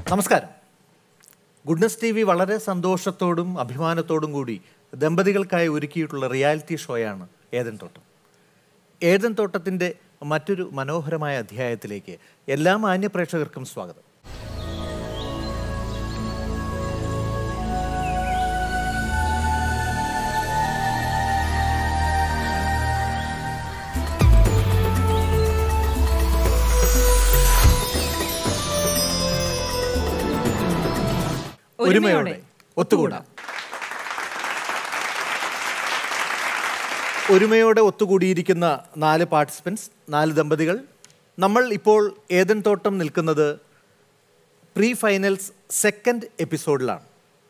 നമസ്കാരം goodness T V വളരെ സന്തോഷത്തോടും അഭിമാനത്തോടും കൂടി ദമ്പതികൾക്കായി ഒരുക്കിയിട്ടുള്ള റിയാലിറ്റി ഷോയാണ് ഏതൻ തോട്ടം ഏതൻ തോട്ടത്തിൻ്റെ മറ്റൊരു മനോഹരമായ അധ്യായത്തിലേക്ക് എല്ലാ മാന്യ പ്രേക്ഷകർക്കും സ്വാഗതം ഒരുമയോടെ ഒത്തുകൂടാം ഒരുമയോടെ ഒത്തുകൂടിയിരിക്കുന്ന നാല് പാർട്ടിസിപ്പൻസ് നാല് ദമ്പതികൾ നമ്മൾ ഇപ്പോൾ ഏതൻ തോട്ടം നിൽക്കുന്നത് പ്രീ ഫൈനൽസ് സെക്കൻഡ് എപ്പിസോഡിലാണ്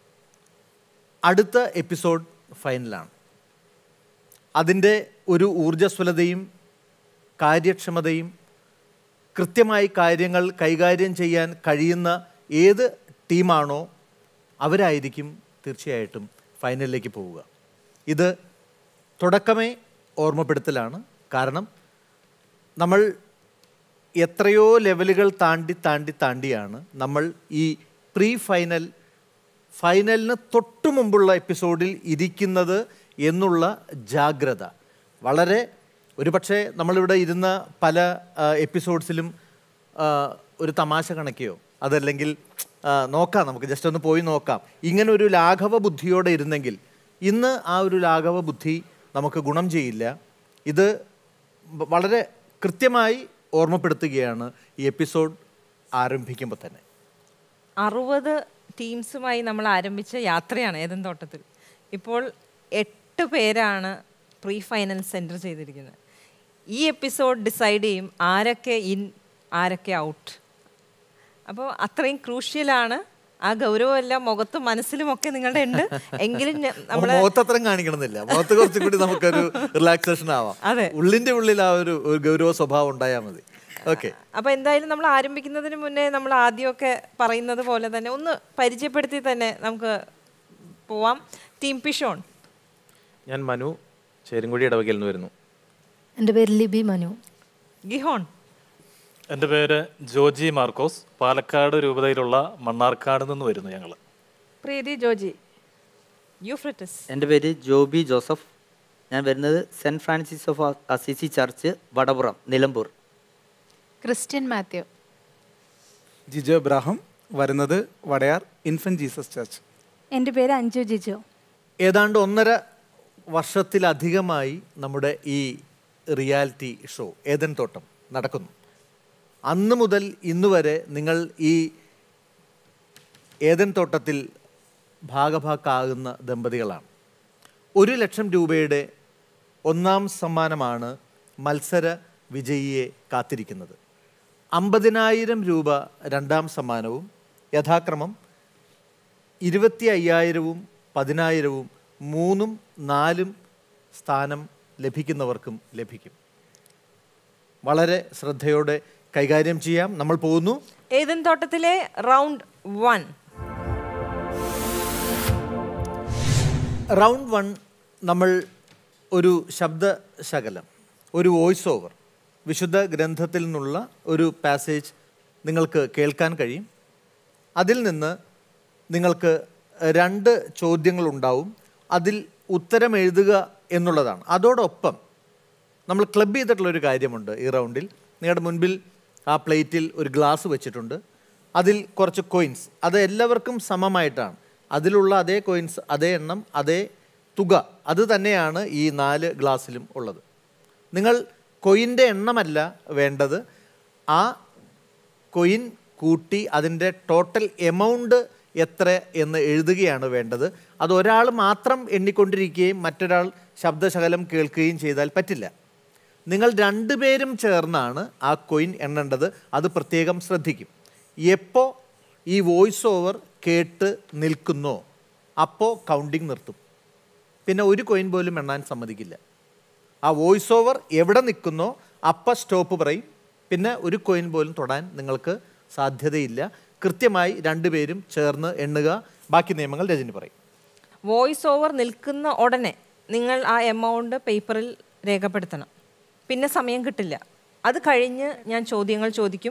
അടുത്ത എപ്പിസോഡ് ഫൈനലാണ് അതിൻ്റെ ഒരു ഊർജ്ജസ്വലതയും കാര്യക്ഷമതയും കൃത്യമായി കാര്യങ്ങൾ കൈകാര്യം ചെയ്യാൻ കഴിയുന്ന ഏത് ടീമാണോ അവരായിരിക്കും തീർച്ചയായിട്ടും ഫൈനലിലേക്ക് പോവുക ഇത് തുടക്കമേ ഓർമ്മപ്പെടുത്തലാണ് കാരണം നമ്മൾ എത്രയോ ലെവലുകൾ താണ്ടി താണ്ടി താണ്ടിയാണ് നമ്മൾ ഈ പ്രീ ഫൈനൽ ഫൈനലിന് തൊട്ടു മുമ്പുള്ള എപ്പിസോഡിൽ ഇരിക്കുന്നത് എന്നുള്ള ജാഗ്രത വളരെ ഒരുപക്ഷെ നമ്മളിവിടെ ഇരുന്ന പല ആ, എപ്പിസോഡ്സിലും ആ, ഒരു തമാശ കണക്കെയോ അതല്ലെങ്കിൽ ആ, നോക്കാം നമുക്ക് ജസ്റ്റ് ഒന്ന് പോയി നോക്കാം ഇങ്ങനെ ഒരു ലാഘവ ബുദ്ധിയോടെ ഇരുന്നെങ്കിൽ ഇന്ന് ആ ഒരു ലാഘവ ബുദ്ധി നമുക്ക് ഗുണം ചെയ്യില്ല ഇത് വ- വളരെ കൃത്യമായി ഓർമ്മപ്പെടുത്തുകയാണ് ഈ എപ്പിസോഡ് ആരംഭിക്കുമ്പോൾ തന്നെ അറുപത് ടീംസുമായി നമ്മൾ ആരംഭിച്ച യാത്രയാണ് ഏതൻ തോട്ടത്തിൽ ഇപ്പോൾ എട്ട് പേരാണ് പ്രീ ഫൈനൽ സെൻറ്റർ ചെയ്തിരിക്കുന്നത് ഈ എപ്പിസോഡ് ഡിസൈഡ് ചെയ്യും ആരൊക്കെ ഇൻ ആരൊക്കെ ഔട്ട് അപ്പോൾ അത്രയും ക്രൂഷ്യലാണ് ആ ഗൗരവമെല്ലാം മുഖത്തും മനസ്സിലുമൊക്കെ നിങ്ങളുടെ ഉണ്ട് എങ്കിലും നമ്മൾ മുഖത്തത്രം കാണിക്കണമെന്നില്ല മുഖത്ത് കുറച്ചും കൂടി നമുക്കൊരു റിലാക്സേഷൻ ആവാം അതെ. ഉള്ളിന്റെ ഉള്ളിൽ ആ ഒരു ഒരു ഗൗരവ സ്വഭാവം ഉണ്ടായാൽ മതി ഓക്കെ അപ്പോൾ എന്തായാലും നമ്മൾ ആരംഭിക്കുന്നതിന് മുന്നേ നമ്മൾ ആദ്യമൊക്കെ പറയുന്നത് പോലെ തന്നെ ഒന്ന് പരിചയപ്പെടുത്തി തന്നെ നമുക്ക് പോവാം ടീം പിഷോൺ ഞാൻ മനു ചേരുംകുഴി ഇടവകയിൽ നിന്ന് വരുന്നു എൻ്റെ പേര് ലിബി മനു ഗിഹോൺ എൻ്റെ പേര് ജോജി മാർക്കോസ് പാലക്കാട് രൂപതയിലുള്ള മണ്ണാർക്കാട് നിന്ന് വരുന്നു ഞങ്ങൾ പ്രീതി ജോജി യൂഫ്രട്ടിസ് എൻ്റെ പേര് ജോബി ജോസഫ് ഞാൻ വരുന്നത് saint Francis of Assisi church Vadapuram Nilambur Christian Mathew Jijo Abraham വരുന്നത് വടയാർ ഇൻഫൻ ജീസസ് ചർച്ച് എൻ്റെ പേര് അഞ്ജു ജിജു ഏതാണ്ട് ഒന്നര വർഷത്തിലധികമായി നമ്മുടെ ഈ റിയാലിറ്റി ഷോ ഏതൻ തോട്ടം നടക്കുന്നു അന്ന് മുതൽ ഇന്ന് വരെ നിങ്ങൾ ഈ ഏതൻ തോട്ടത്തിൽ ഭാഗഭാക്കാകുന്ന ദമ്പതികളാണ് ഒരു ലക്ഷം രൂപയുടെ ഒന്നാം സമ്മാനമാണ് മത്സര വിജയിയെ കാത്തിരിക്കുന്നത് അമ്പതിനായിരം രൂപ രണ്ടാം സമ്മാനവും യഥാക്രമം ഇരുപത്തി അയ്യായിരവും പതിനായിരവും മൂന്നും നാലും സ്ഥാനം ലഭിക്കുന്നവർക്കും ലഭിക്കും വളരെ ശ്രദ്ധയോടെ കൈകാര്യം ചെയ്യാം നമ്മൾ പോകുന്നു ഏതൻ തോട്ടത്തിലെ റൗണ്ട് വൺ റൗണ്ട് വൺ നമ്മൾ ഒരു ശബ്ദശകലം ഒരു വോയിസ് ഓവർ വിശുദ്ധ ഗ്രന്ഥത്തിൽ നിന്നുള്ള ഒരു പാസേജ് നിങ്ങൾക്ക് കേൾക്കാൻ കഴിയും അതിൽ നിന്ന് നിങ്ങൾക്ക് രണ്ട് ചോദ്യങ്ങളുണ്ടാവും അതിൽ ഉത്തരം എഴുതുക എന്നുള്ളതാണ് അതോടൊപ്പം നമ്മൾ ക്ലബ് ചെയ്തിട്ടുള്ളൊരു കാര്യമുണ്ട് ഈ റൗണ്ടിൽ നിങ്ങളുടെ മുൻപിൽ ആ പ്ലേറ്റിൽ ഒരു ഗ്ലാസ് വെച്ചിട്ടുണ്ട് അതിൽ കുറച്ച് കോയിൻസ് അത് എല്ലാവർക്കും സമമായിട്ടാണ് അതിലുള്ള അതേ കോയിൻസ് അതേ എണ്ണം അതേ തുക അത് തന്നെയാണ് ഈ നാല് ഗ്ലാസ്സിലും ഉള്ളത് നിങ്ങൾ കൊയിൻ്റെ എണ്ണമല്ല വേണ്ടത് ആ കൊയിൻ കൂട്ടി അതിൻ്റെ ടോട്ടൽ എമൗണ്ട് എത്ര എന്ന് എഴുതുകയാണ് വേണ്ടത് അത് ഒരാൾ മാത്രം എണ്ണിക്കൊണ്ടിരിക്കുകയും മറ്റൊരാൾ ശബ്ദശകലം കേൾക്കുകയും ചെയ്താൽ പറ്റില്ല നിങ്ങൾ രണ്ടുപേരും ചേർന്നാണ് ആ കൊയിൻ എണ്ണേണ്ടത് അത് പ്രത്യേകം ശ്രദ്ധിക്കും എപ്പോൾ ഈ വോയിസ് ഓവർ കേട്ട് നിൽക്കുന്നോ അപ്പോൾ കൗണ്ടിങ് നിർത്തും പിന്നെ ഒരു കോയിൻ പോലും എണ്ണാൻ സമ്മതിക്കില്ല ആ വോയിസ് ഓവർ എവിടെ നിൽക്കുന്നോ അപ്പം സ്റ്റോപ്പ് പറയും പിന്നെ ഒരു കോയിൻ പോലും തൊടാൻ നിങ്ങൾക്ക് സാധ്യതയില്ല കൃത്യമായി രണ്ടുപേരും ചേർന്ന് എണ്ണുക ബാക്കി നിയമങ്ങൾ രജനി പറയും വോയിസ് ഓവർ നിൽക്കുന്ന ഉടനെ നിങ്ങൾ ആ എമൗണ്ട് പേപ്പറിൽ രേഖപ്പെടുത്തണം പിന്നെ സമയം കിട്ടില്ല അത് കഴിഞ്ഞ് ഞാൻ ചോദ്യങ്ങൾ ചോദിക്കും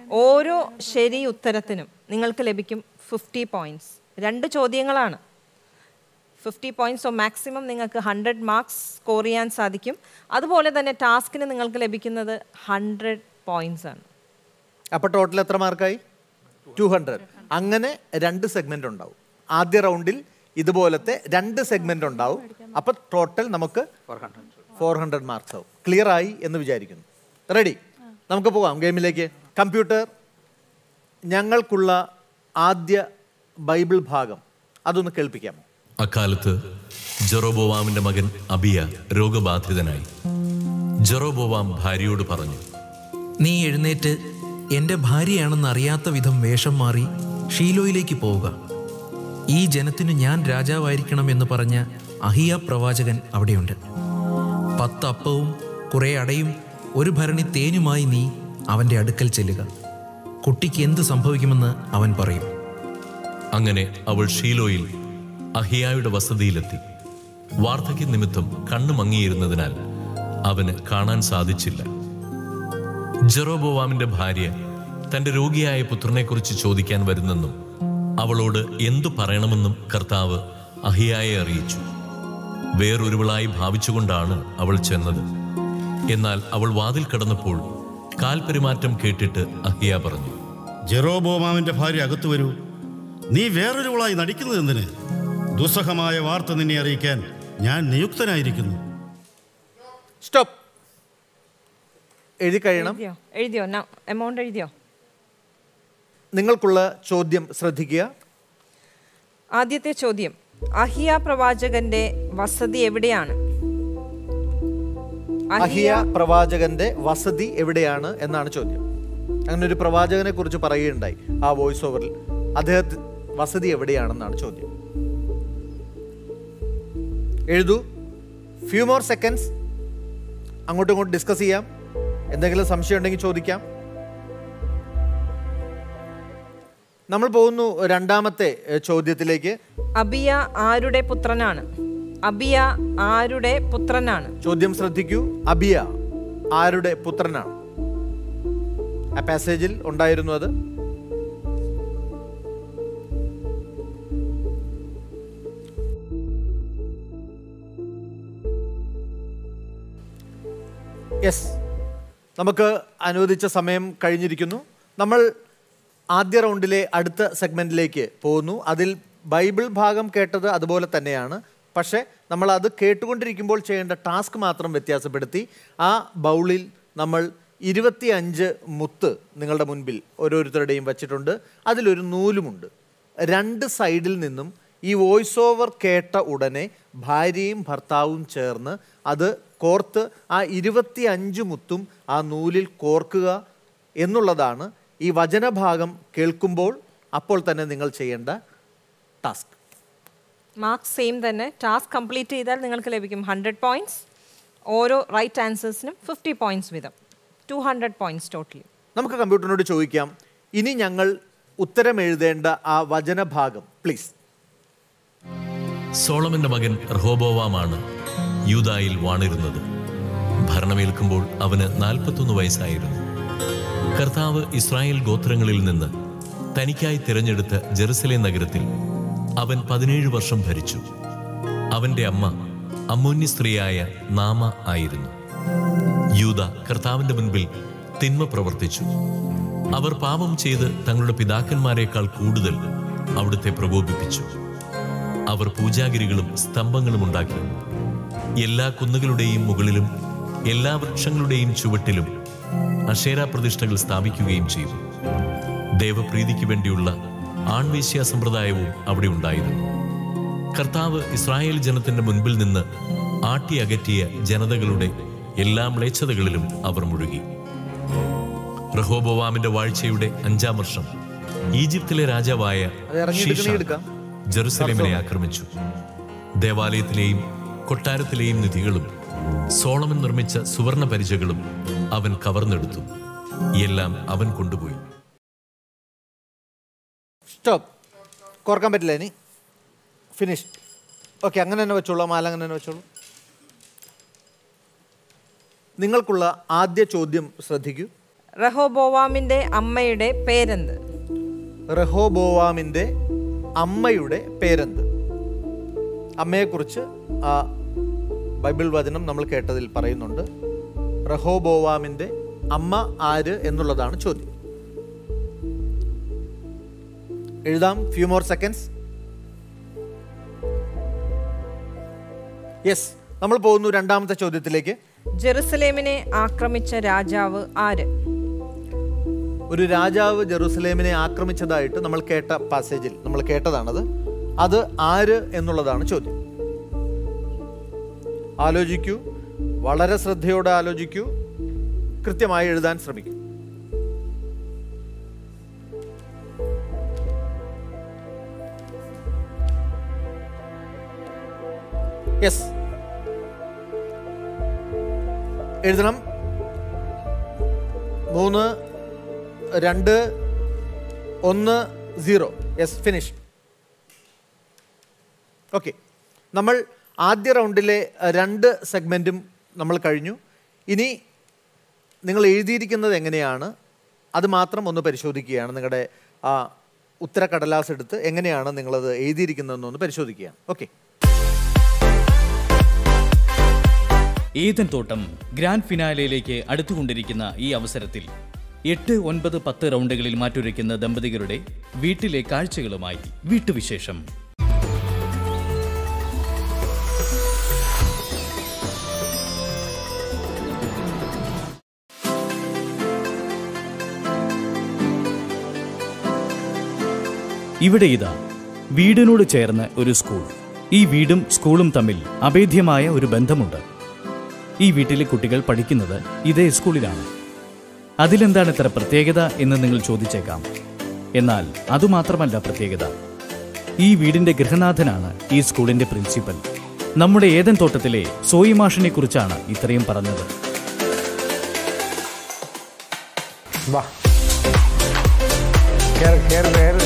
ഓരോ ശരി ഉത്തരത്തിനും നിങ്ങൾക്ക് ലഭിക്കും ഫിഫ്റ്റി പോയിന്റ്സ് രണ്ട് ചോദ്യങ്ങളാണ് ഫിഫ്റ്റി പോയിന്റ്സ് ഓ മാക്സിമം നിങ്ങൾക്ക് ഹൺഡ്രഡ് മാർക്സ് സ്കോർ ചെയ്യാൻ സാധിക്കും അതുപോലെ തന്നെ ടാസ്കിന് നിങ്ങൾക്ക് ലഭിക്കുന്നത് ഹൺഡ്രഡ് പോയിന്റ്സ് ആണ് അപ്പോൾ ടോട്ടൽ എത്ര മാർക്കായി ടു ഹൺഡ്രഡ് അങ്ങനെ രണ്ട് സെഗ്മെന്റ് ഉണ്ടാവും ആദ്യ റൗണ്ടിൽ ഇതുപോലത്തെ രണ്ട് സെഗ്മെന്റ് ഉണ്ടാവും അപ്പോൾ ടോട്ടൽ നമുക്ക് ഫോർ ഹൺഡ്രഡ് മാർക്സ് ആവും ക്ലിയർ ആയി എന്ന് വിചാരിക്കുന്നു റെഡി നമുക്ക് പോകാം ഗെയിമിലേക്ക് കമ്പ്യൂട്ടർ ഞങ്ങൾക്കുള്ള ആദ്യ ബൈബിൾ ഭാഗം അതൊന്ന് കേൾപ്പിക്കാമോ അക്കാലത്ത് ജെറോബോവാമിന്റെ മകൻ അബിയ രോഗബാധിതനായി ജെറോബോവാം ഭാര്യയോട് പറഞ്ഞു നീ എഴുന്നേറ്റ് എൻ്റെ ഭാര്യയാണെന്ന് അറിയാത്ത വിധം വേഷം മാറി ഷീലോയിലേക്ക് പോവുക ഈ ജനത്തിനു ഞാൻ രാജാവായിരിക്കണമെന്ന് പറഞ്ഞ അഹിയ പ്രവാചകൻ അവിടെയുണ്ട് പത്ത് അപ്പവും കുറേ അടയും ഒരു ഭരണി തേനുമായി നീ അവൻ്റെ അടുക്കൽ ചെല്ലുക കുട്ടിക്ക് എന്ത് സംഭവിക്കുമെന്ന് അവൻ പറയും അങ്ങനെ അവൾ ഷീലോയിൽ അഹിയായുടെ വസതിയിലെത്തി വാർദ്ധക്യ നിമിത്തം കണ്ണു മങ്ങിയിരുന്നതിനാൽ അവന് കാണാൻ സാധിച്ചില്ല ജെറോബോവാമിന്റെ ഭാര്യ തന്റെ രോഗിയായ പുത്രനെക്കുറിച്ച് ചോദിക്കാൻ വരുന്നെന്നും അവളോട് എന്തു പറയണമെന്നും കർത്താവ് അഹിയായെ അറിയിച്ചു വേറൊരുവളായി ഭാവിച്ചുകൊണ്ടാണ് അവൾ ചെന്നത് എന്നാൽ അവൾ വാതിൽ കടന്നപ്പോൾ കാൽപെരുമാറ്റം കേട്ടിട്ട് അഹിയ പറഞ്ഞു ജെറോബോമാവിന്റെ ഭാര്യ അകത്തു വരൂ നീ വേറൊരുവളായി നടിക്കുന്നത് എന്തിന് ദുസ്സഹമായ വാർത്ത നിന്നെ അറിയിക്കാൻ ഞാൻ നിയുക്തനായിരിക്കുന്നു സ്റ്റോപ്പ് എഴുതി കഴിയണം എഴുതിയോ എഴുതിയോ എമൗണ്ട് എഴുതിയോ നിങ്ങൾക്കുള്ള ചോദ്യം ശ്രദ്ധിക്കുക ആദ്യത്തെ ചോദ്യം അഹിയ പ്രവാചകന്റെ വസതി എവിടെയാണ് അഹിയ പ്രവാചകന്റെ വസതി എവിടെയാണ് എന്നാണ് ചോദ്യം അങ്ങനെ ഒരു പ്രവാചകനെ കുറിച്ച് പറയുകയുണ്ടായി ആ വോയിസ് ഓവറിൽ അദ്ദേഹത്തിന് വസതി എവിടെയാണെന്നാണ് ചോദ്യം എഴുതൂ ഫ്യൂ മോർ സെക്കൻഡ്സ് അങ്ങോട്ടും ഇങ്ങോട്ടും ഡിസ്കസ് ചെയ്യാം എന്തെങ്കിലും സംശയം ഉണ്ടെങ്കിൽ ചോദിക്കാം നമ്മൾ പോകുന്നു രണ്ടാമത്തെ ഏഹ്, ചോദ്യത്തിലേക്ക് അബിയ ആരുടെ പുത്രനാണ് അബിയ ആരുടെ പുത്രനാണ് ചോദ്യം ശ്രദ്ധിക്കൂ അബിയ ആരുടെ പുത്രനാണ് ആ പാസേജിൽ ഉണ്ടായിരുന്നു അത് യെസ് നമുക്ക് അനുവദിച്ച സമയം കഴിഞ്ഞിരിക്കുന്നു നമ്മൾ ആദ്യ റൗണ്ടിലെ അടുത്ത സെഗ്മെന്റിലേക്ക് പോകുന്നു അതിൽ ബൈബിൾ ഭാഗം കേട്ടത് അതുപോലെ തന്നെയാണ് പക്ഷേ നമ്മൾ അത് കേട്ടുകൊണ്ടിരിക്കുമ്പോൾ ചെയ്യേണ്ട ടാസ്ക് മാത്രം വ്യത്യാസപ്പെടുത്തി ആ ബൗളിൽ നമ്മൾ ഇരുപത്തിയഞ്ച് മുത്ത് നിങ്ങളുടെ മുൻപിൽ ഓരോരുത്തരുടെയും വച്ചിട്ടുണ്ട് അതിലൊരു നൂലുമുണ്ട് രണ്ട് സൈഡിൽ നിന്നും ഈ വോയിസ് ഓവർ കേട്ട ഉടനെ ഭാര്യയും ഭർത്താവും ചേർന്ന് അത് കോർത്ത് ആ ഇരുപത്തി അഞ്ച് മുത്തും ആ നൂലിൽ കോർക്കുക എന്നുള്ളതാണ് ഈ വചനഭാഗം കേൾക്കുമ്പോൾ അപ്പോൾ തന്നെ നിങ്ങൾ ചെയ്യേണ്ട ടാസ്ക് മാർക്സ് സെയിം തന്നെ ടാസ്ക് കംപ്ലീറ്റ് ചെയ്താൽ നിങ്ങൾക്ക് ലഭിക്കും ഹൺഡ്രഡ് പോയിന്റ്സ് ഓരോ റൈറ്റ് ആൻസേഴ്സിനും ഫിഫ്റ്റി പോയിന്റ്സ് വീതം ടു ഹൺഡ്രഡ് പോയിന്റ്സ് ടോട്ടലി നമുക്ക് കമ്പ്യൂട്ടറിനോട് ചോദിക്കാം ഇനി ഞങ്ങൾ ഉത്തരം എഴുതേണ്ട ആ വചനഭാഗം പ്ലീസ് സോളമന്റെ മകൻ റഹോബോവാമാണ് യൂദായിൽ വാണിരുന്നത് ഭരണമേൽക്കുമ്പോൾ അവന് നാൽപ്പത്തൊന്ന് വയസ്സായിരുന്നു കർത്താവ് ഇസ്രായേൽ ഗോത്രങ്ങളിൽ നിന്ന് തനിക്കായി തിരഞ്ഞെടുത്ത ജെറുസലേം നഗരത്തിൽ അവൻ പതിനേഴ് വർഷം ഭരിച്ചു അവന്റെ അമ്മ അമ്മോന്യ സ്ത്രീയായ നാമ ആയിരുന്നു യൂദ കർത്താവിന്റെ മുൻപിൽ തിന്മ പ്രവർത്തിച്ചു അവർ പാപം ചെയ്ത് തങ്ങളുടെ പിതാക്കന്മാരെക്കാൾ കൂടുതൽ അവിടുത്തെ പ്രകോപിപ്പിച്ചു അവർ പൂജാഗിരികളും സ്തംഭങ്ങളും ഉണ്ടാക്കി എല്ലാ കുന്നുകളുടെയും മുകളിലും എല്ലാ വൃക്ഷങ്ങളുടെയും ചുവട്ടിലും അക്ഷേരാ പ്രതിഷ്ഠകൾ സ്ഥാപിക്കുകയും ചെയ്തു ദേവപ്രീതിക്ക് വേണ്ടിയുള്ള ആൺവേശ്യ സമ്പ്രദായവും അവിടെ ഉണ്ടായിരുന്നു കർത്താവ് ഇസ്രായേൽ ജനത്തിന്റെ മുൻപിൽ നിന്ന് ആട്ടി അകറ്റിയ ജനതകളുടെ എല്ലാ മ്ലേച്ഛതകളിലും അവർ മുഴുകി റഹോബോവാമിന്റെ വാഴ്ചയുടെ അഞ്ചാം വർഷം ഈജിപ്തിലെ രാജാവായ അത് ഇറങ്ങിയെടുക്കണേ ഷീഷാൻ എടുക്കാം. ജെറുസലേമിനെ ആക്രമിച്ചു ദേവാലയത്തിലെയും കൊട്ടാരത്തിലെയും നിധികളും സോളമൻ നിർമ്മിച്ച സുവർണ പരിചകളും അവൻ കവർന്നെടുത്തു എല്ലാം അവൻ കൊണ്ടുപോയി സ്റ്റോപ്പ് കോർക്കാൻ പറ്റില്ല ഇനി ഫിനിഷ് ഓക്കെ അങ്ങനെ തന്നെ വെച്ചോളൂ ആ മാല അങ്ങനെ തന്നെ വെച്ചോളൂ നിങ്ങൾക്കുള്ള ആദ്യ ചോദ്യം ശ്രദ്ധിക്കൂ റഹോബോവാമിന്റെ അമ്മയുടെ പേരെന്ത് റഹോബോവാമിൻ്റെ അമ്മയുടെ പേരെന്ത് അമ്മയെക്കുറിച്ച് ആ ബൈബിൾ വചനം നമ്മൾ കേട്ടതിൽ പറയുന്നുണ്ട് റഹോബോവാമിൻ്റെ അമ്മ ആര് എന്നുള്ളതാണ് ചോദ്യം എഴുതാം ഫ്യൂ മോർ സെക്കൻഡ്സ് യെസ് നമ്മൾ പോകുന്നു രണ്ടാമത്തെ ചോദ്യത്തിലേക്ക് ജെറുസലേമിനെ ആക്രമിച്ച രാജാവ് ആര് ഒരു രാജാവ് ജെറുസലേമിനെ ആക്രമിച്ചതായിട്ട് നമ്മൾ കേട്ട പാസേജിൽ നമ്മൾ കേട്ടതാണത് അത് ആര് എന്നുള്ളതാണ് ചോദ്യം ആലോചിക്കൂ വളരെ ശ്രദ്ധയോടെ ആലോചിക്കൂ കൃത്യമായി എഴുതാൻ ശ്രമിക്കൂ യെസ് എഴുതണം മൂന്ന് രണ്ട് ഒന്ന് സീറോ യെസ് ഫിനിഷ് ഓക്കെ നമ്മൾ ആദ്യ റൗണ്ടിലെ അഹ്, രണ്ട് സെഗ്മെൻറ്റും നമ്മൾ കഴിഞ്ഞു ഇനി നിങ്ങൾ എഴുതിയിരിക്കുന്നത് എങ്ങനെയാണ് അത് മാത്രം ഒന്ന് പരിശോധിക്കുകയാണ് നിങ്ങളുടെ ആ ഉത്തരക്കടലാസ് എടുത്ത് എങ്ങനെയാണ് നിങ്ങളത് എഴുതിയിരിക്കുന്നതെന്നൊന്ന് പരിശോധിക്കുകയാണ് ഓക്കെ ഏതൻ തോട്ടം ഗ്രാൻഡ് ഫിനാലയിലേക്ക് അടുത്തുകൊണ്ടിരിക്കുന്ന ഈ അവസരത്തിൽ എട്ട് ഒൻപത് പത്ത് റൗണ്ടുകളിൽ മാറ്റുരയ്ക്കുന്ന ദമ്പതികളുടെ വീട്ടിലെ കാഴ്ചകളുമായി വീട്ടുവിശേഷം ഇവിടെ ഇതാ വീടിനോട് ചേർന്ന് ഒരു സ്കൂൾ ഈ വീടും സ്കൂളും തമ്മിൽ അഭേദ്യമായ ഒരു ബന്ധമുണ്ട് ഈ വീട്ടിലെ കുട്ടികൾ പഠിക്കുന്നത് ഇതേ സ്കൂളിലാണ് അതിലെന്താണ് ഇത്ര പ്രത്യേകത എന്ന് നിങ്ങൾ ചോദിച്ചേക്കാം എന്നാൽ അതുമാത്രമല്ല പ്രത്യേകത ഈ വീടിന്റെ ഗൃഹനാഥനാണ് ഈ സ്കൂളിന്റെ പ്രിൻസിപ്പൽ നമ്മുടെ ഏതൻ തോട്ടത്തിലെ സോയി മാഷിനെ കുറിച്ചാണ് ഇത്രയും പറഞ്ഞത് വാ കേറ് കേറ് കേറ്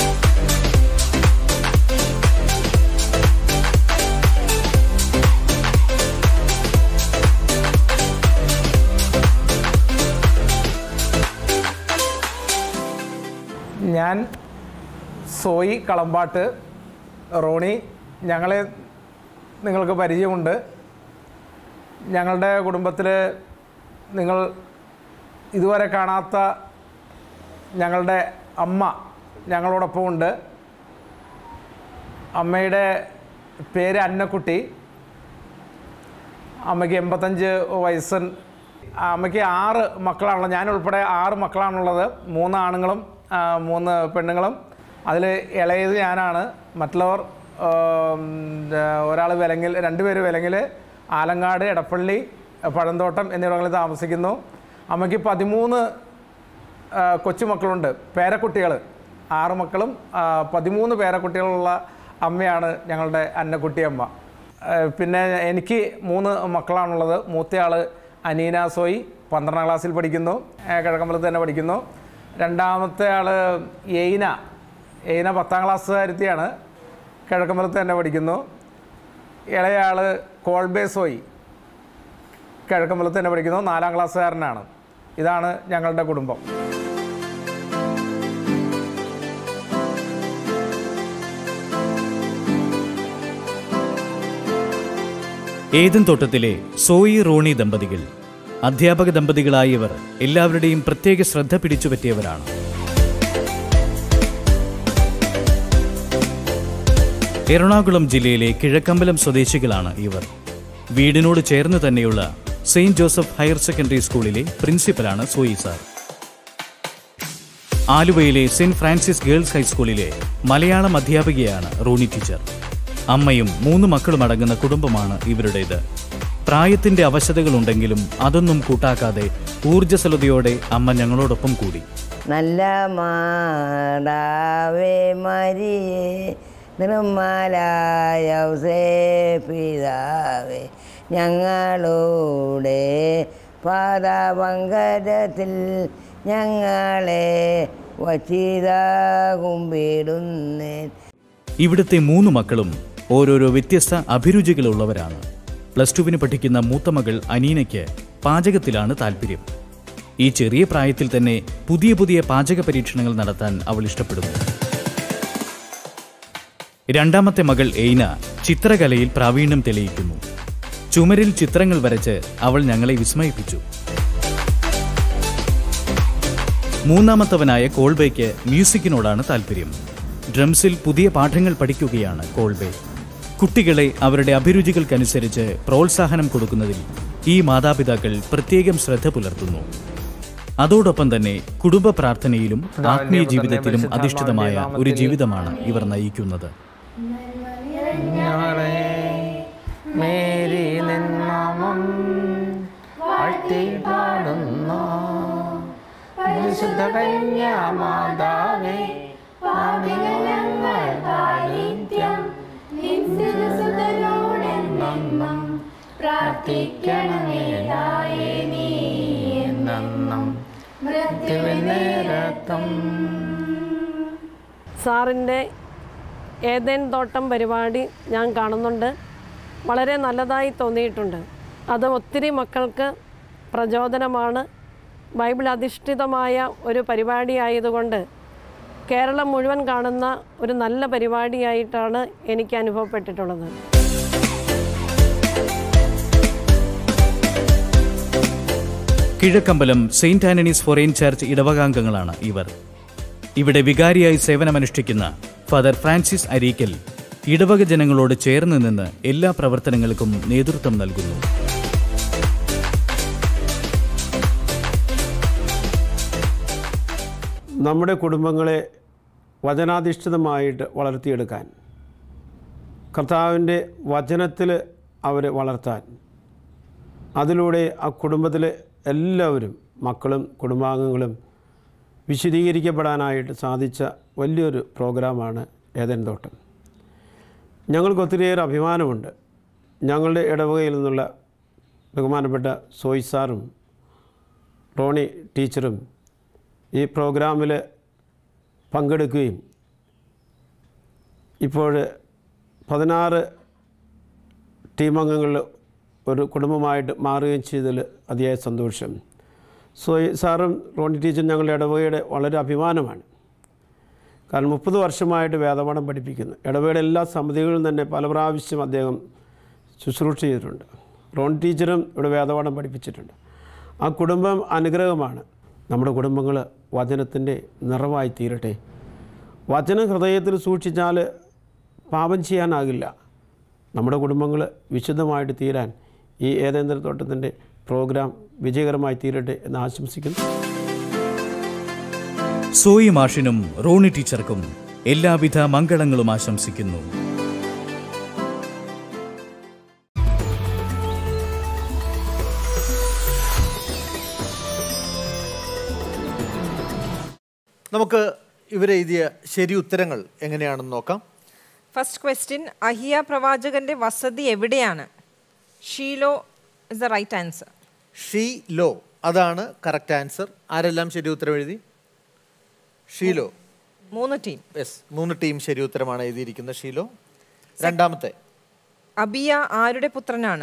ഞാൻ സോയി കളമ്പാട്ട് റോണി ഞങ്ങളെ നിങ്ങൾക്ക് പരിചയമുണ്ട് ഞങ്ങളുടെ കുടുംബത്തിൽ നിങ്ങൾ ഇതുവരെ കാണാത്ത ഞങ്ങളുടെ അമ്മ ഞങ്ങളോടൊപ്പം ഉണ്ട് അമ്മയുടെ പേര് അന്നക്കുട്ടി അമ്മയ്ക്ക് എൺപത്തഞ്ച് വയസ്സൻ അമ്മയ്ക്ക് ആറ് മക്കളാണുള്ളത് ഞാൻ ഉൾപ്പെടെ ആറ് മക്കളാണുള്ളത് മൂന്ന് ആണുങ്ങളും ആ, മൂന്ന് പെണ്ണുങ്ങളും അതിൽ ഇളയത് ഞാനാണ് മറ്റുള്ളവർ ഒരാൾ വിലങ്ങിൽ രണ്ടുപേര് വിലങ്ങിൽ ആലങ്ങാട് എടപ്പള്ളി പഴന്തോട്ടം എന്നിവിടങ്ങളിൽ താമസിക്കുന്നു അമ്മയ്ക്ക് പതിമൂന്ന് ആ, കൊച്ചുമക്കളുണ്ട് പേരക്കുട്ടികൾ ആറ് മക്കളും ആ, പതിമൂന്ന് പേരക്കുട്ടികളുള്ള അമ്മയാണ് ഞങ്ങളുടെ അന്നക്കുട്ടി അമ്മ ആ, പിന്നെ എനിക്ക് മൂന്ന് മക്കളാണുള്ളത് മൂത്തയാൾ അനീന സോയി പന്ത്രണ്ടാം ക്ലാസ്സിൽ പഠിക്കുന്നു ആ, കിഴക്കമ്പലത്ത് തന്നെ പഠിക്കുന്നു രണ്ടാമത്തെ ആൾ എയ്ന എയ്ന പത്താം ക്ലാസ്സുകാരുത്തിയാണ് കിഴക്കമ്പലത്ത് തന്നെ പഠിക്കുന്നു ഇളയാൾ കോൾബേ സോയി കിഴക്കമ്പലത്ത് തന്നെ പഠിക്കുന്നു നാലാം ക്ലാസ്സുകാരനാണ് ഇതാണ് ഞങ്ങളുടെ കുടുംബം ഏതൻ തോട്ടത്തിലെ സോയി റോണി ദമ്പതികൾ അധ്യാപക ദമ്പതികളായവർ എല്ലാവരുടെയും പ്രത്യേക ശ്രദ്ധ പിടിച്ചുപറ്റിയവരാണ് എറണാകുളം ജില്ലയിലെ കിഴക്കമ്പലം സ്വദേശികളാണ് ഇവർ വീടിനോട് ചേർന്ന് തന്നെയുള്ള സെയിന്റ് ജോസഫ് ഹയർ സെക്കൻഡറി സ്കൂളിലെ പ്രിൻസിപ്പലാണ് സോയി സാർ ആലുവയിലെ സെന്റ് ഫ്രാൻസിസ് ഗേൾസ് ഹൈസ്കൂളിലെ മലയാളം അധ്യാപികയാണ് റോണി ടീച്ചർ അമ്മയും മൂന്ന് മക്കളും അടങ്ങുന്ന കുടുംബമാണ് ഇവരുടേത് പ്രായത്തിന്റെ അവശതകളുണ്ടെങ്കിലും അതൊന്നും കൂട്ടാക്കാതെ ഊർജ്ജസ്വലതയോടെ അമ്മ ഞങ്ങളോടൊപ്പം കൂടി നല്ല മാതാവേ മരിയേ നിർമ്മലായ പിതാവേ ഞങ്ങളുടെ പാദപങ്കജത്തിൽ ഞങ്ങളെ വച്ചിത കുമ്പിടുന്നേൻ ഇവിടുത്തെ മൂന്ന് മക്കളും ഓരോരോ വ്യത്യസ്ത അഭിരുചികളുള്ളവരാണ് പ്ലസ് ടുവിന് പഠിക്കുന്ന മൂത്ത മകൾ അനീനയ്ക്ക് പാചകത്തിലാണ് താല്പര്യം ഈ ചെറിയ പ്രായത്തിൽ തന്നെ പുതിയ പുതിയ പാചക പരീക്ഷണങ്ങൾ നടത്താൻ അവൾ ഇഷ്ടപ്പെടുന്നു രണ്ടാമത്തെ മകൾ എയ്ന ചിത്രകലയിൽ പ്രാവീണ്യം തെളിയിക്കുന്നു ചുമരിൽ ചിത്രങ്ങൾ വരച്ച് അവൾ ഞങ്ങളെ വിസ്മയിപ്പിച്ചു മൂന്നാമത്തവനായ കോൾബേക്ക് മ്യൂസിക്കിനോടാണ് താല്പര്യം ഡ്രംസിൽ പുതിയ പാഠങ്ങൾ പഠിക്കുകയാണ് കോൾബേ കുട്ടികളെ അവരുടെ അഭിരുചികൾക്കനുസരിച്ച് പ്രോത്സാഹനം കൊടുക്കുന്നതിൽ ഈ മാതാപിതാക്കൾ പ്രത്യേകം ശ്രദ്ധ പുലർത്തുന്നു അതോടൊപ്പം തന്നെ കുടുംബ പ്രാർത്ഥനയിലും ആത്മീയ ജീവിതത്തിലും അധിഷ്ഠിതമായ ഒരു ജീവിതമാണ് ഇവർ നയിക്കുന്നത് മേരി നിന്നാമം വാഴ്ത്തി പാടുന്ന വിശുദ്ധ കന്യാമാതാവേ സാറിൻ്റെ ഏതേൻ തോട്ടം പരിപാടി ഞാൻ കാണുന്നുണ്ട് വളരെ നല്ലതായി തോന്നിയിട്ടുണ്ട് അത് ഒത്തിരി മക്കൾക്ക് പ്രചോദനമാണ് ബൈബിൾ അധിഷ്ഠിതമായ ഒരു പരിപാടി ആയതുകൊണ്ട് കേരളം മുഴുവൻ കാണുന്ന ഒരു നല്ല പരിപാടിയായിട്ടാണ് എനിക്ക് അനുഭവപ്പെട്ടിട്ടുള്ളത് Kizhakkambalam saint Antony's forane church ഇടവകാംഗങ്ങളാണ് ഇവർ ഇവിടെ വികാരിയായി സേവനമനുഷ്ഠിക്കുന്ന ഫാദർ ഫ്രാൻസിസ് അരീക്കൽ ഇടവക ജനങ്ങളോട് ചേർന്ന് നിന്ന് എല്ലാ പ്രവർത്തനങ്ങൾക്കും നേതൃത്വം നൽകുന്നു നമ്മുടെ കുടുംബങ്ങളെ വചനാധിഷ്ഠിതമായിട്ട് വളർത്തിയെടുക്കാൻ കർത്താവിൻ്റെ വചനത്തിൽ അവരെ വളർത്താൻ അതിലൂടെ ആ കുടുംബത്തിലെ എല്ലാവരും മക്കളും കുടുംബാംഗങ്ങളും വിശദീകരിക്കപ്പെടാനായിട്ട് സാധിച്ച വലിയൊരു പ്രോഗ്രാമാണ് ഏതൻ തോട്ടം ഞങ്ങൾക്ക് ഒത്തിരിയേറെ അഭിമാനമുണ്ട് ഞങ്ങളുടെ ഇടവകയിൽ നിന്നുള്ള ബഹുമാനപ്പെട്ട സോയ് സാറും റോണി ടീച്ചറും ഈ പ്രോഗ്രാമിൽ പങ്കെടുക്കുകയും ഇപ്പോൾ പതിനാറ് ടീമംഗങ്ങൾ ഒരു കുടുംബമായിട്ട് മാറുകയും ചെയ്തതിൽ അതിയായ സന്തോഷം സോ ഈ സാറും റോണി ടീച്ചറും ഞങ്ങളുടെ ഇടവകയുടെ വളരെ അഭിമാനമാണ് കാരണം മുപ്പത് വർഷമായിട്ട് വേദപാഠം പഠിപ്പിക്കുന്നു ഇടവകയുടെ എല്ലാ സമിതികളിലും തന്നെ പല പ്രാവശ്യം അദ്ദേഹം ശുശ്രൂഷ ചെയ്തിട്ടുണ്ട് റോൺ ടീച്ചറും ഇവിടെ വേദപാഠം പഠിപ്പിച്ചിട്ടുണ്ട് ആ കുടുംബം അനുഗ്രഹമാണ് നമ്മുടെ കുടുംബങ്ങൾ വചനത്തിൻ്റെ നിറവായി തീരട്ടെ വചനം ഹൃദയത്തിൽ സൂക്ഷിച്ചാൽ പാപം ചെയ്യാനാകില്ല നമ്മുടെ കുടുംബങ്ങൾ വിശുദ്ധമായിട്ട് തീരാൻ ഈ ഏതേന്ദ്ര തോട്ടത്തിൻ്റെ പ്രോഗ്രാം വിജയകരമായി തീരട്ടെ എന്ന് ആശംസിക്കുന്നു സോയി മാഷിനും റോണി ടീച്ചർക്കും എല്ലാവിധ മംഗളങ്ങളും ആശംസിക്കുന്നു നമുക്ക് ഇവരെഴുതിയ ശരി ഉത്തരങ്ങൾ എങ്ങനെയാണെന്ന് നോക്കാം ഫസ്റ്റ് ക്വസ്റ്റ്യൻ അഹിയ പ്രവാചകന്റെ വസതി എവിടെയാണ് Shiloh is the right answer Shiloh അതാണ് കറക്റ്റ് ആൻസർ ആരെല്ലാം ശരി ഉത്തരം എഴുതി ഷീലോ മൂന്ന് ടീം യെസ് മൂന്ന് ടീം ശരി ഉത്തരമാണ് എഴുതിയിരിക്കുന്നത് ഷീലോ രണ്ടാമത്തെ അബിയ ആരുടെ പുത്രനാണ്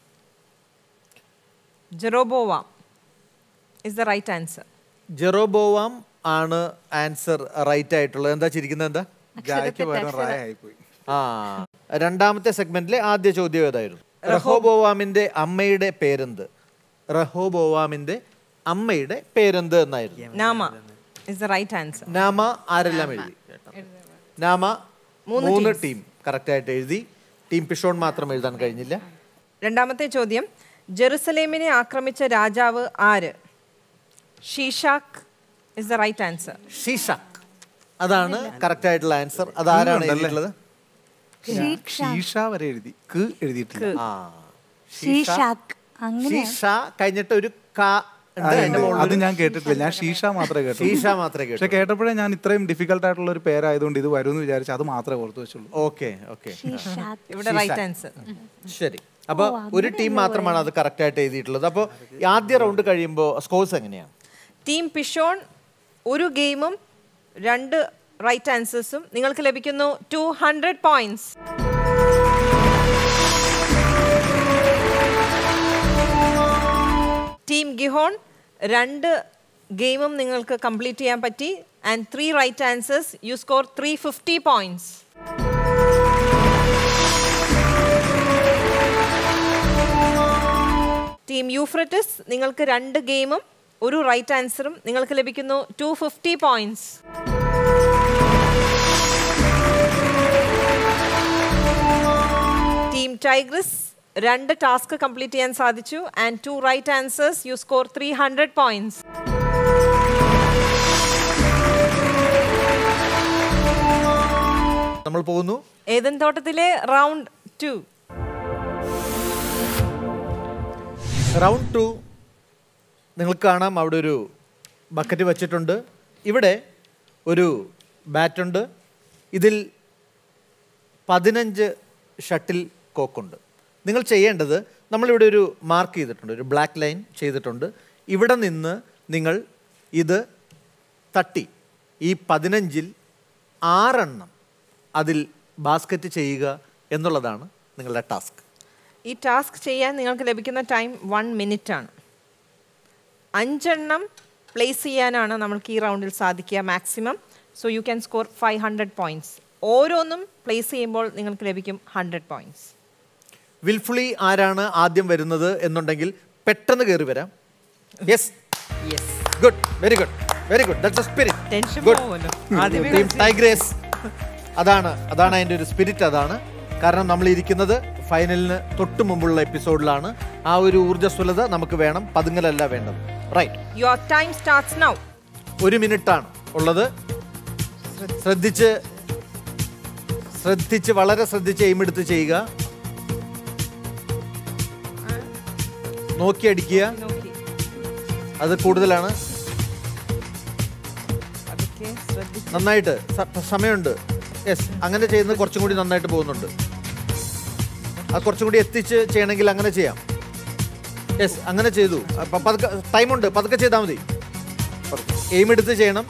Jeroboam is the right answer Jeroboam ആണ് ആൻസർ റൈറ്റ് ആയിട്ടുള്ളത് എന്താ ചിരിക്കുന്നത് എന്താ ജായ്ക്ക് പകരം റായ ആയിപ്പോയി ആ രണ്ടാമത്തെ സെഗ്മെന്റിലെ ആദ്യ ചോദ്യം ഏതായിരുന്നു റഹോബോവാമിന്റെ അമ്മയുടെ പേരെന്ത് റഹോബോവാമിന്റെ അമ്മയുടെ പേരെന്ത് എന്നായിരുന്നു നാമ ഇസ് ദ റൈറ്റ് ആൻസർ നാമ ആരെല്ലാം എഴുതി നാമ മൂന്ന് മൂന്ന് teams. ടീം കറക്റ്റ് ആയിട്ട് എഴുതി ടീം പിഷോൺ മാത്രം എഴുതാൻ കഴിഞ്ഞില്ല രണ്ടാമത്തെ ചോദ്യം ജെറുസലേമിനെ ആക്രമിച്ച രാജാവ് ആര് Shishak is the right answer Shishak അതാണ് കറക്റ്റ് ആയിട്ടുള്ള ആൻസർ അത് ആരാണ് ഉണ്ടല്ലേ? എഴുതിയിട്ടുള്ളത് ഷീഷ വരെ എഴുതി ക് എഴുതിയിട്ടില്ല ആ ഷീഷാക്ക് അങ്ങനെ ഷീഷ കഴിഞ്ഞിട്ട് ഒരു ക ഉണ്ട്. അതെ, അതിന്റെ ഉണ്ട്. മുകളിൽ അത് ഒരു- ഞാൻ കേട്ടിട്ടില്ല ഞാൻ ഷീഷ മാത്രമേ കേട്ടു ഷീഷ മാത്രമേ കേട്ടു. പക്ഷെ കേട്ടപ്പോഴേ ഞാൻ ഇത്രയും ഡിഫിക്കൽട്ട് ആയിട്ടുള്ള ഒരു പേരായതുകൊണ്ട് ഇത് വരുമെന്ന് വിചാരിച്ചു അത് മാത്രമേ ഓർത്തു വെച്ചുള്ളൂ ഓക്കെ ഓക്കെ ഇവിടെ റൈറ്റ് ആൻസർ ശരി അപ്പൊ ഒരു ടീം മാത്രമാണ് അത് കറക്റ്റ് ആയിട്ട് എഴുതിയിട്ടുള്ളത് അപ്പോൾ ആദ്യ റൗണ്ട് കഴിയുമ്പോൾ സ്കോർസ് എങ്ങനെയാണ് ടീം പിഷോൺ ഒരു ഗെയിമും രണ്ട് റൈറ്റ് ആൻസേഴ്സും നിങ്ങൾക്ക് ലഭിക്കുന്നു two hundred points team Gihon രണ്ട് ഗെയിമും നിങ്ങൾക്ക് കംപ്ലീറ്റ് ചെയ്യാൻ പറ്റി and three right answers you score three fifty points team Euphrates നിങ്ങൾക്ക് രണ്ട് ഗെയിമും ഒരു റൈറ്റ് ആൻസറും നിങ്ങൾക്ക് ലഭിക്കുന്നു two fifty points team Tigris രണ്ട് ടാസ്ക് കംപ്ലീറ്റ് ചെയ്യാൻ സാധിച്ചു and two right answers you score three hundred points നമ്മൾ പോകുന്നു ഏതൻ തോട്ടത്തിലെ റൗണ്ട് ടു റൗണ്ട് ടു നിങ്ങൾക്ക് കാണാം അവിടെ ഒരു ബക്കറ്റ് വച്ചിട്ടുണ്ട് ഇവിടെ ഒരു ബാറ്റുണ്ട് ഇതിൽ പതിനഞ്ച് ഷട്ടിൽ കോക്കുണ്ട് നിങ്ങൾ ചെയ്യേണ്ടത് നമ്മളിവിടെ ഒരു മാർക്ക് ചെയ്തിട്ടുണ്ട് ഒരു ബ്ലാക്ക് ലൈൻ ചെയ്തിട്ടുണ്ട് ഇവിടെ നിന്ന് നിങ്ങൾ ഇത് തട്ടി ഈ പതിനഞ്ചിൽ ആറെണ്ണം അതിൽ ബാസ്ക്കറ്റ് ചെയ്യുക എന്നുള്ളതാണ് നിങ്ങളുടെ ടാസ്ക് ഈ ടാസ്ക് ചെയ്യാൻ നിങ്ങൾക്ക് ലഭിക്കുന്ന ടൈം വൺ മിനിറ്റ് ആണ് അഞ്ചെണ്ണം പ്ലേസ് ചെയ്യാനാണ് നമ്മൾക്ക് ഈ റൗണ്ടിൽ സാധിക്കുക maximum so you can score five hundred points ഓരോന്നും പ്ലേസ് ചെയ്യുമ്പോൾ നിങ്ങൾക്ക് ലഭിക്കും ഹൺഡ്രഡ് പോയിന്റ്സ് വിൽഫുള്ളി ആരാണ് ആദ്യം വരുന്നത് എന്നുണ്ടെങ്കിൽ പെട്ടെന്ന് കയറി വരാം yes yes good very good very good that's spirit tension good പോവുമല്ലോ ആദ്യമേ ടീം കളിച്ച്. ടൈഗ്രേസ് അതാണ് അതാണ് അതിൻ്റെ ഒരു സ്പിരിറ്റ് അതാണ് കാരണം നമ്മൾ ഇരിക്കുന്നത് ഫൈനലിന് തൊട്ട് മുമ്പുള്ള എപ്പിസോഡിലാണ് ആ ഒരു ഊർജ്ജസ്വലത നമുക്ക് വേണം പതുങ്ങലല്ല വേണ്ടത് right your time starts now ഒരു മിനിറ്റാണ് ഉള്ളത് ശ്രദ്ധിച്ച് ശ്രദ്ധിച്ച് വളരെ ശ്രദ്ധിച്ച് എയിമെടുത്ത് ചെയ്യുക നോക്കി അടിക്കുക അത് കൂടുതലാണ് നന്നായിട്ട് സ- സമയമുണ്ട് യെസ് അങ്ങനെ ചെയ്യുന്നത് കുറച്ചും കൂടി നന്നായിട്ട് പോകുന്നുണ്ട് അത് കുറച്ചും കൂടി എത്തിച്ച് ചെയ്യണമെങ്കിൽ അങ്ങനെ ചെയ്യാം യെസ് അങ്ങനെ ചെയ്തു അപ്പൊ പതുക്കെ ടൈമുണ്ട് പതുക്കെ ചെയ്താൽ മതി എയിം എടുത്ത് ചെയ്യണം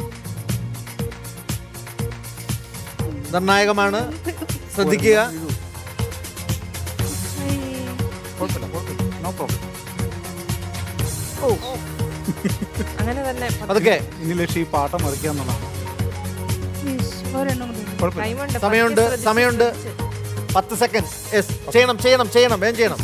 നിർണായകമാണ് ശ്രദ്ധിക്കുക അങ്ങനെ തന്നെ പതുക്കെ ഇനി ലക്ഷ്യം ഈ പാട്ടം മറിക്കുക എന്നുള്ളതാണ് ടൈമുണ്ട് സമയമുണ്ട് സമയമുണ്ട് പത്ത് സെക്കൻഡ് യെസ് ചെയ്യണം ചെയ്യണം ചെയ്യണം വേഗം ചെയ്യണം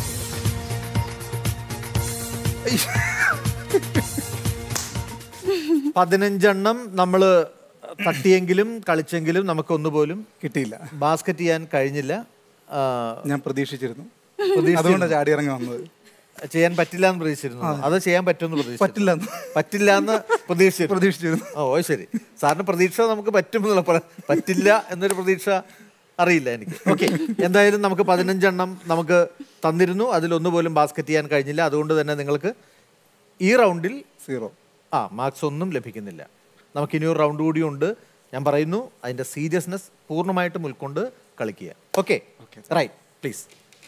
പതിനഞ്ചെണ്ണം നമ്മൾ തട്ടിയെങ്കിലും കളിച്ചെങ്കിലും നമുക്ക് ഒന്നുപോലും കിട്ടിയില്ല ബാസ്ക്കറ്റ് ചെയ്യാൻ കഴിഞ്ഞില്ല ആ, ഞാൻ പ്രതീക്ഷിച്ചിരുന്നു പ്രതീക്ഷിച്ചിരുന്നു. അതുകൊണ്ടാണ് ചാടി ഇറങ്ങി വന്നത് ചെയ്യാൻ പറ്റില്ല എന്ന് പ്രതീക്ഷിച്ചിരുന്നു ആ. അത് ചെയ്യാൻ പറ്റുമെന്ന് പ്രതീക്ഷിച്ചു പറ്റില്ല പറ്റില്ല എന്ന് പ്രതീക്ഷിച്ചു പ്രതീക്ഷിച്ചിരുന്നു ഓ അത് ശരി സാറിന് പ്രതീക്ഷ നമുക്ക് പറ്റുമെന്നുള്ള പ്ര- പറ്റില്ല എന്നൊരു പ്രതീക്ഷ അറിയില്ല എനിക്ക് ഓക്കെ എന്തായാലും നമുക്ക് പതിനഞ്ചെണ്ണം നമുക്ക് തന്നിരുന്നു അതിലൊന്നു പോലും ബാസ്ക്കറ്റ് ചെയ്യാൻ കഴിഞ്ഞില്ല അതുകൊണ്ട് തന്നെ നിങ്ങൾക്ക് ഈ റൗണ്ടിൽ സീറോ ആ മാർക്സ് ഒന്നും ലഭിക്കുന്നില്ല നമുക്ക് ഇനി ഒരു റൗണ്ട് കൂടിയുണ്ട് ഞാൻ പറയുന്നു അതിൻ്റെ സീരിയസ്നെസ് പൂർണ്ണമായിട്ടും ഉൾക്കൊണ്ട് കളിക്കുക ഓക്കെ റൈറ്റ് പ്ലീസ്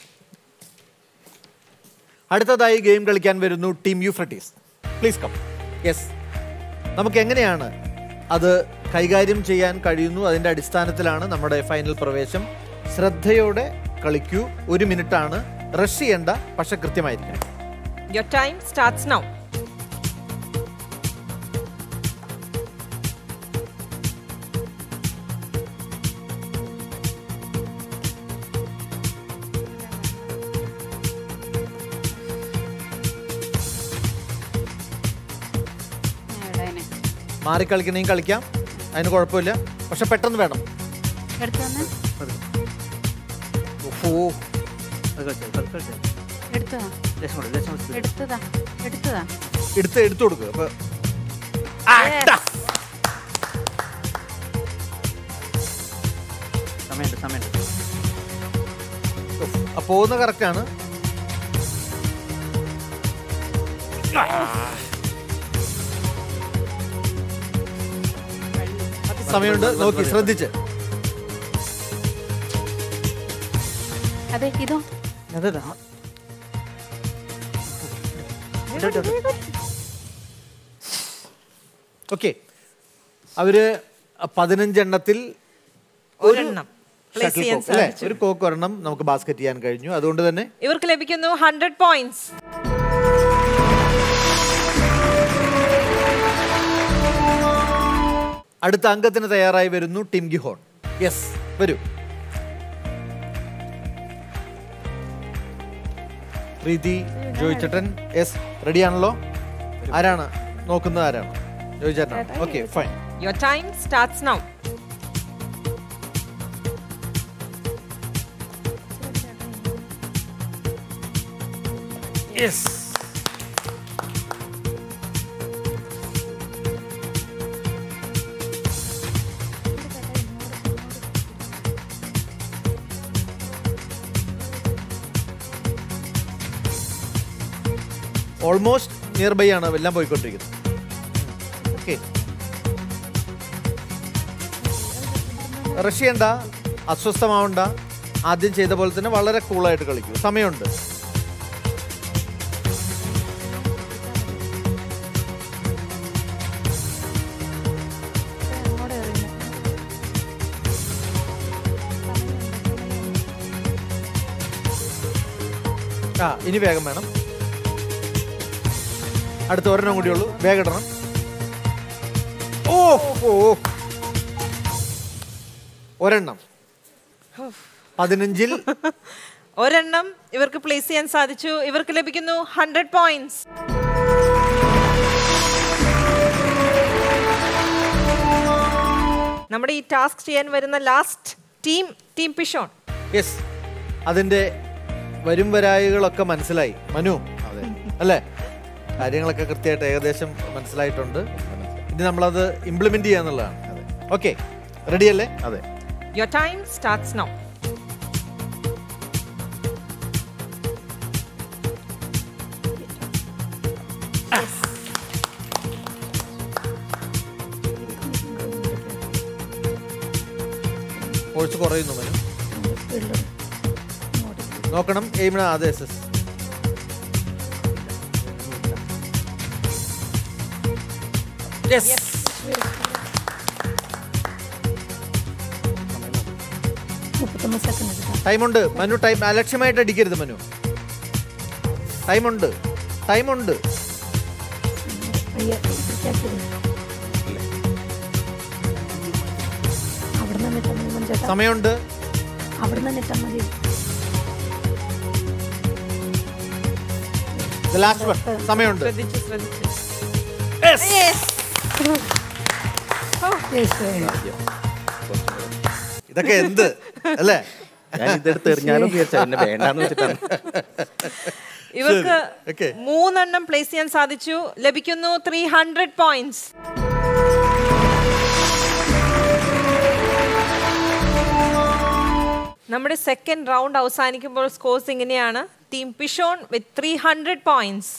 അടുത്തതായി ഗെയിം കളിക്കാൻ വരുന്നു team Euphrates please come yes നമുക്ക് എങ്ങനെയാണ് അത് കൈകാര്യം ചെയ്യാൻ കഴിയുന്നു അതിൻ്റെ അടിസ്ഥാനത്തിലാണ് നമ്മുടെ ഫൈനൽ പ്രവേശം ശ്രദ്ധയോടെ കളിക്കൂ ഒരു മിനിറ്റാണ് റഷ് ചെയ്യേണ്ട പക്ഷെ കൃത്യമായിരിക്കണം യുവർ ടൈം സ്റ്റാർട്ട്സ് നൗ മാറി കളിക്കണമെങ്കിൽ കളിക്കാം അതിന് കുഴപ്പമില്ല പക്ഷെ പെട്ടെന്ന് വേണം എടുത്തു തന്നെ ഓ എടുത്തതാ എടുത്തതാ എടുത്തതാ എടുത്ത് എടുത്തു കൊടുക്കുക അപ്പൊ സമയമുണ്ട് സമയമുണ്ട് ആ പോകുന്ന കറക്റ്റാണ് സമയമുണ്ട് നോക്കി ശ്രദ്ധിച്ച് അതെ ഇതോ ഓക്കെ അവര് പതിനഞ്ചെണ്ണത്തിൽ ഒരു ഒരെണ്ണം place shuttle ചെയ്യാൻ cock, അല്ലേ? സാധിച്ചു. ഒരു കോക്ക് ഒരെണ്ണം നമുക്ക് ബാസ്ക്കറ്റ് ചെയ്യാൻ കഴിഞ്ഞു അതുകൊണ്ട് തന്നെ ഇവർക്ക് ലഭിക്കുന്നു ഹൺഡ്രഡ് പോയിന്റ്സ് അടുത്ത അംഗത്തിന് തയ്യാറായി വരുന്നു ടീം ഗിഹോൺ യെസ് വരൂ പ്രീതി ജോയിച്ചേട്ടൻ യെസ് റെഡിയാണല്ലോ ആരാണ് നോക്കുന്നത് ആരാണ് ജോയിച്ചേട്ടനാണ് okay fine Your time starts now. Yes almost near by ആണ് എല്ലാം പോയിക്കൊണ്ടിരിക്കുന്നത് ഓക്കെ റഷ് ചെയ്യണ്ട അസ്വസ്ഥമാവണ്ട ആദ്യം ചെയ്ത പോലെ തന്നെ വളരെ കൂളായിട്ട് കളിക്കൂ സമയമുണ്ട് ആ ഇനി വേഗം വേണം അടുത്ത ഒരെണ്ണം കൂടി ഉള്ളൂ വേഗം ഇടണം ഓ ഓ ഒരെണ്ണം പതിനഞ്ചിൽ ഒരെണ്ണം ഇവർക്ക് പ്ലേസ് ചെയ്യാൻ സാധിച്ചു ഇവർക്ക് ലഭിക്കുന്നു ഹൺഡ്രഡ് പോയിന്റ്സ് നമ്മുടെ ഈ ടാസ്ക് ചെയ്യാൻ വരുന്ന last team team Pishon yes അതിന്റെ വരും വരായികളൊക്കെ മനസ്സിലായി മനു അല്ലേ കാര്യങ്ങളൊക്കെ കൃത്യമായിട്ട് ഏകദേശം മനസ്സിലായിട്ടുണ്ട് ഇനി നമ്മളത് ഇംപ്ലിമെന്റ് ചെയ്യാന്നുള്ളതാണ് ഓക്കെ റെഡി അല്ലേ അതെ your time starts now force കുറയുന്നു മനു നോക്കണം എയിമിന് അതെ എസ് എസ് മുപ്പത്തൊന്ന് സെക്കൻഡ് ടൈമുണ്ട് മനു ടൈം അലക്ഷ്യമായിട്ട് അടിക്കരുത് മനു ടൈമുണ്ട് ടൈമുണ്ട് അവിടെ നിന്ന് ഇട്ടാൽ മതി മഞ്ചേട്ടാ സമയമുണ്ട് അവിടെ നിന്ന് ഇട്ടാൽ മതി ലാസ്റ്റ് വൺ സമയമുണ്ട് ശ്രദ്ധിച്ചു ശ്രദ്ധിച്ചു ഇതൊക്കെ എന്ത് അല്ലേ ഞാൻ ഇതെടുത്ത് എറിഞ്ഞാലും വിചാരിച്ചു എന്നെ വേണ്ടാന്ന് വെച്ചിട്ടാണ് ഇവർക്ക് Okay. മൂന്നെണ്ണം പ്ലേസ് ചെയ്യാൻ സാധിച്ചു ലഭിക്കുന്നു ത്രീ ഹൺഡ്രഡ് പോയിന്റ്സ് നമ്മുടെ സെക്കൻഡ് റൗണ്ട് അവസാനിക്കുമ്പോൾ സ്കോർസ് ഇങ്ങനെയാണ് team Pishon with three hundred points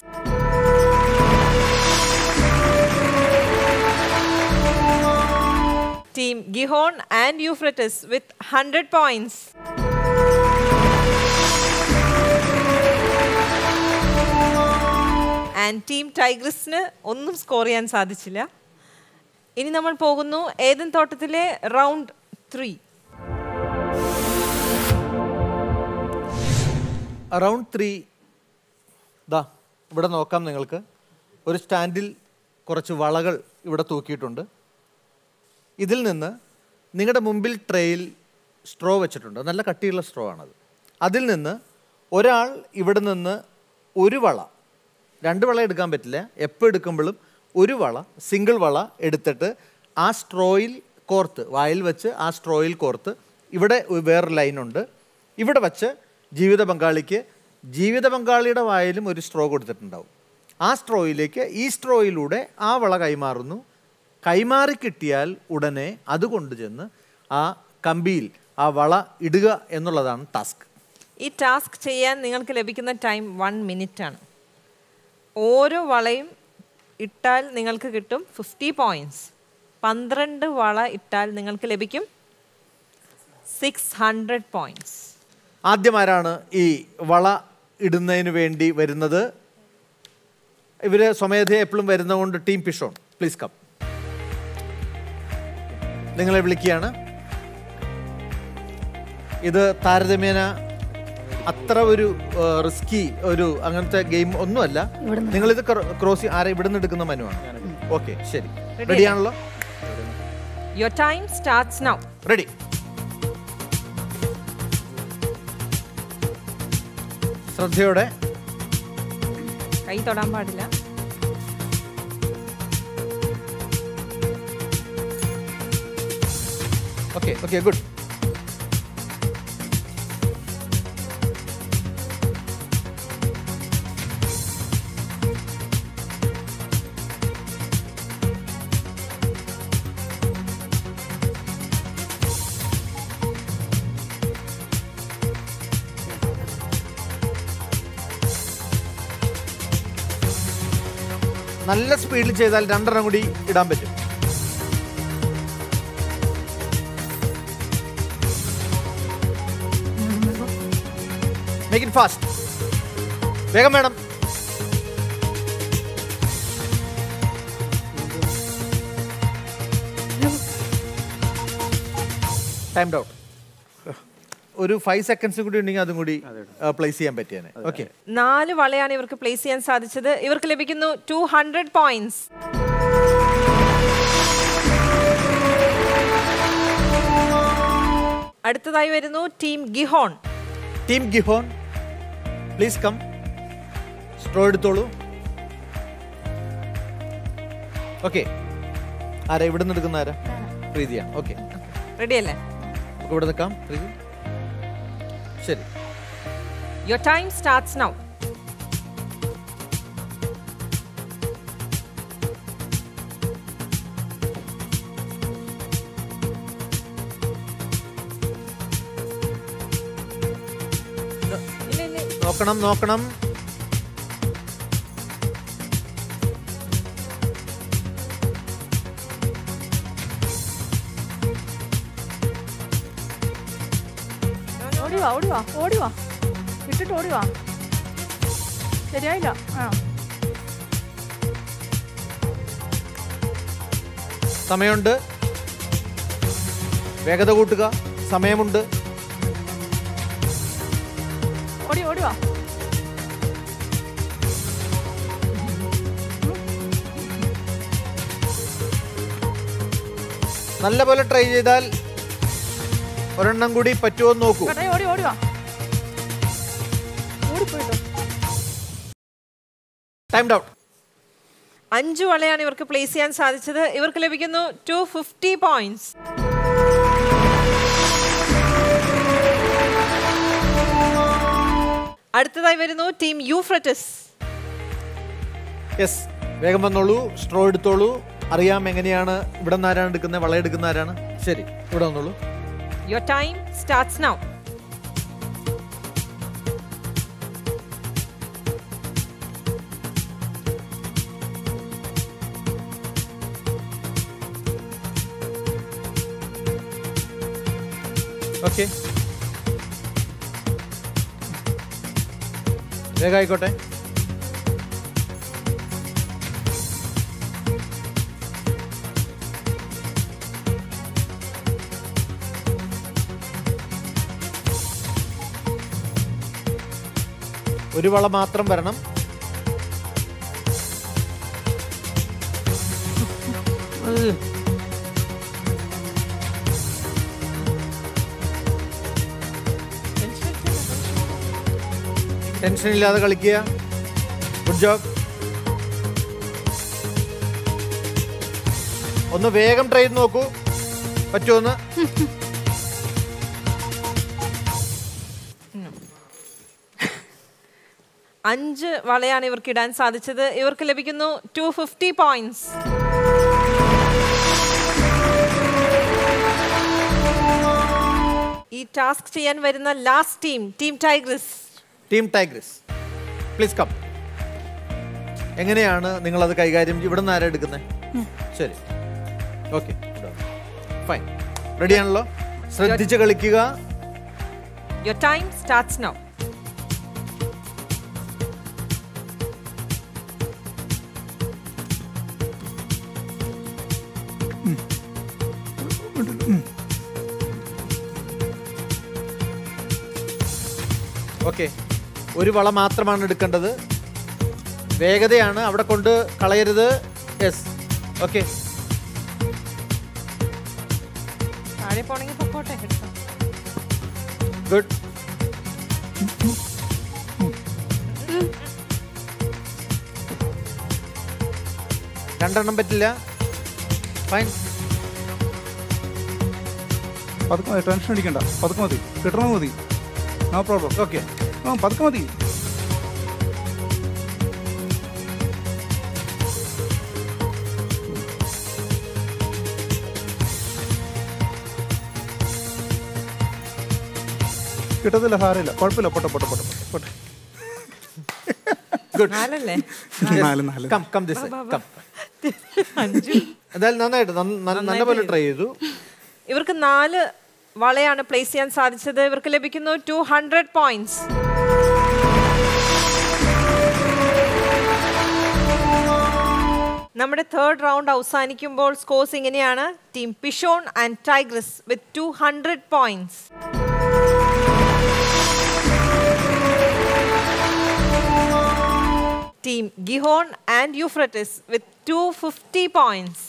team Gihon and Euphrates with hundred points and team ടൈഗ്രസിന് ഒന്നും സ്കോർ ചെയ്യാൻ സാധിച്ചില്ല ഇനി നമ്മൾ പോകുന്നു ഏതൻ തോട്ടത്തിലെ റൗണ്ട് ത്രീ റൗണ്ട് ത്രീ ദാ ഇവിടെ നോക്കാം നിങ്ങൾക്ക് ഒരു സ്റ്റാൻഡിൽ കുറച്ച് വളകൾ ഇവിടെ തൂക്കിയിട്ടുണ്ട് ഇതിൽ നിന്ന് നിങ്ങളുടെ മുമ്പിൽ ട്രേയിൽ സ്ട്രോ വെച്ചിട്ടുണ്ട് നല്ല കട്ടിയുള്ള സ്ട്രോ ആണത് അതിൽ നിന്ന് ഒരാൾ ഇവിടെ നിന്ന് ഒരു വള രണ്ട് വള എടുക്കാൻ പറ്റില്ല എപ്പോൾ എടുക്കുമ്പോഴും ഒരു വള സിംഗിൾ വള എടുത്തിട്ട് ആ സ്ട്രോയിൽ കോർത്ത് വായിൽ വെച്ച് ആ സ്ട്രോയിൽ കോർത്ത് ഇവിടെ ഒരു വേറൊരു ലൈനുണ്ട് ഇവിടെ വച്ച് ജീവിത പങ്കാളിക്ക് ജീവിത പങ്കാളിയുടെ വായിലും ഒരു സ്ട്രോ കൊടുത്തിട്ടുണ്ടാവും ആ സ്ട്രോയിലേക്ക് ഈ സ്ട്രോയിലൂടെ ആ വള കൈമാറുന്നു കൈമാറി കിട്ടിയാൽ ഉടനെ അത് കൊണ്ടുചെന്ന് ആ കമ്പിയിൽ ആ വള ഇടുക എന്നുള്ളതാണ് ടാസ്ക് ഈ ടാസ്ക് ചെയ്യാൻ നിങ്ങൾക്ക് ലഭിക്കുന്ന ടൈം വൺ മിനിറ്റ് ആണ് ഓരോ വളയും ഇട്ടാൽ നിങ്ങൾക്ക് കിട്ടും ഫിഫ്റ്റി പോയിന്റ്സ് പന്ത്രണ്ട് വള ഇട്ടാൽ നിങ്ങൾക്ക് ലഭിക്കും സിക്സ് ഹൺഡ്രഡ് പോയിന്റ്സ് ആദ്യം ആരാണ് ഈ വള ഇടുന്നതിന് വേണ്ടി വരുന്നത് ഇവര് സ്വമേധയെ എപ്പോഴും വരുന്നതുകൊണ്ട് ടീം പിഷോൺ പ്ലീസ് കം നിങ്ങളെ വിളിക്കുകയാണ് ഇത് താരതമ്യേന അത്ര ഒരു റിസ്കി ഒരു അങ്ങനത്തെ ഗെയിം ഒന്നുമല്ല ഇവിടുന്ന്. നിങ്ങളിത് ക്രോസ് ആരെ ഇവിടുന്ന് എടുക്കുന്ന മനുവാണ് ഓക്കെ ശരി Ready റെഡിയാണല്ലോ your time starts now ready ശ്രദ്ധയോടെ കൈ തൊടാൻ പാടില്ല ഓക്കെ ഓക്കെ ഗുഡ് നല്ല സ്പീഡിൽ ചെയ്താൽ രണ്ടെണ്ണം കൂടി ഇടാൻ പറ്റും മേക്ക് ഇറ്റ് ഫാസ്റ്റ് വേഗം വേണം ടൈം ഔട്ട് ഒരു ഫൈവ് സെക്കൻഡ്സ് കൂടി ഉണ്ടെങ്കിൽ അതും കൂടി പ്ലേസ് ചെയ്യാൻ പറ്റിയാണ് ഓക്കെ നാല് വളയാണ് ഇവർക്ക് പ്ലേസ് ചെയ്യാൻ സാധിച്ചത് ഇവർക്ക് ലഭിക്കുന്നു ടു ഹൺഡ്രഡ് പോയിന്റ്സ് അടുത്തതായി വരുന്നു team Gihon team Gihon please come straw എടുത്തോളൂ ഓക്കെ ആരാ ഇവിടെ നിന്ന് എടുക്കുന്ന ആരാ പ്രീതിയാ ഓക്കെ റെഡി അല്ലേ നമുക്ക് ഇവിടെ നിൽക്കാം പ്രീതി ശരി യുവർ ടൈം സ്റ്റാർട്ട്സ് നൗ നോക്കണം നോക്കണം ഓടി വാ ഓടി വാ ഓടി വാ വിട്ടിട്ട് ഓടി വാ ശരിയായില്ല ആ സമയമുണ്ട് വേഗത കൂട്ടുക സമയമുണ്ട് ഓടി ഓടി വാ നല്ല പോലെ ട്രൈ ചെയ്താൽ ഒരെണ്ണം കൂടി പറ്റുമോ എന്ന് നോക്കൂ കടയെ ഓടി ഓടി വാ ഓടിപ്പോയിട്ടോ ടൈം ഡൗൺ അഞ്ചു വളയാണ് ഇവർക്ക് പ്ലേസ് ചെയ്യാൻ സാധിച്ചത് ഇവർക്ക് ലഭിക്കുന്നു ടു ഫിഫ്റ്റി പോയിന്റ്സ് അടുത്തതായി വരുന്നു ടീം യൂഫ്രറ്റസ് യെസ് വേഗം വന്നോളൂ സ്ട്രോ എടുത്തോളൂ അറിയാം എങ്ങനെയാണ് ഇവിടെ നിന്ന് ആരാണ് എടുക്കുന്നത് വളയെടുക്കുന്ന ആരാണ് ശരി ഇവിടെ വന്നോളൂ your time starts now okay വേഗം ആയിക്കോട്ടെ ഒരു വള മാത്രം വരണം ടെൻഷൻ ഇല്ലാതെ കളിക്കുക ഗുഡ് ജോബ് ഒന്ന് വേഗം ട്രൈ ചെയ്ത് നോക്കൂ പറ്റുമെന്ന് അഞ്ച് വളയാണ് ഇവർക്ക് ഇടാൻ സാധിച്ചത് ഇവർക്ക് ലഭിക്കുന്നു ടു ഫിഫ്റ്റി പോയിന്റ്സ് ഈ ടാസ്ക് ചെയ്യാൻ വരുന്ന last team team Tigris team Tigris please come എങ്ങനെയാണ് നിങ്ങളത് കൈകാര്യം ഇവിടെ നിന്ന് ആരാ എടുക്കുന്നത് ശരി ഓക്കെ ഫൈൻ റെഡി ആണല്ലോ ശ്രദ്ധിച്ച് കളിക്കുക your time starts now okay ഒരു വള മാത്രമാണ് എടുക്കേണ്ടത് വേഗതയാണ് അവിടെ കൊണ്ട് കളയരുത് യെസ് ഓക്കെ താഴെ പോണെങ്കിൽ പൊക്കോട്ടെ എടുത്തോ. ഗുഡ് രണ്ടെണ്ണം പറ്റില്ല ഫൈൻ പതുക്കെ മതി ടെൻഷൻ അടിക്കണ്ട പതുക്കെ മതി കിട്ടണം മതി നോ പ്രോബ്ലം ഓക്കെ ആ പതുക്കെ മതി കിട്ടത്തില്ല സാരമില്ല കുഴപ്പമില്ല പോട്ടെ പോട്ടെ പോട്ടെ പോട്ടെ ഗുഡ് നാലല്ലേ നാല് നാല് കം കം ദിസ് കം എന്തായാലും നന്നായിട്ട് നന്ന- നല്ല- നല്ല പോലെ ട്രൈ ചെയ്തു ഇവർക്ക് നാല് വളയാണ് പ്ലേസ് ചെയ്യാൻ സാധിച്ചത് ഇവർക്ക് ലഭിക്കുന്നു ടു ഹൺഡ്രഡ് പോയിന്റ്സ് നമ്മുടെ തേർഡ് റൗണ്ട് അവസാനിക്കുമ്പോൾ സ്കോർസ് ഇങ്ങനെയാണ് team Pishon and Tigris with two hundred points team Gihon and Euphrates with two fifty points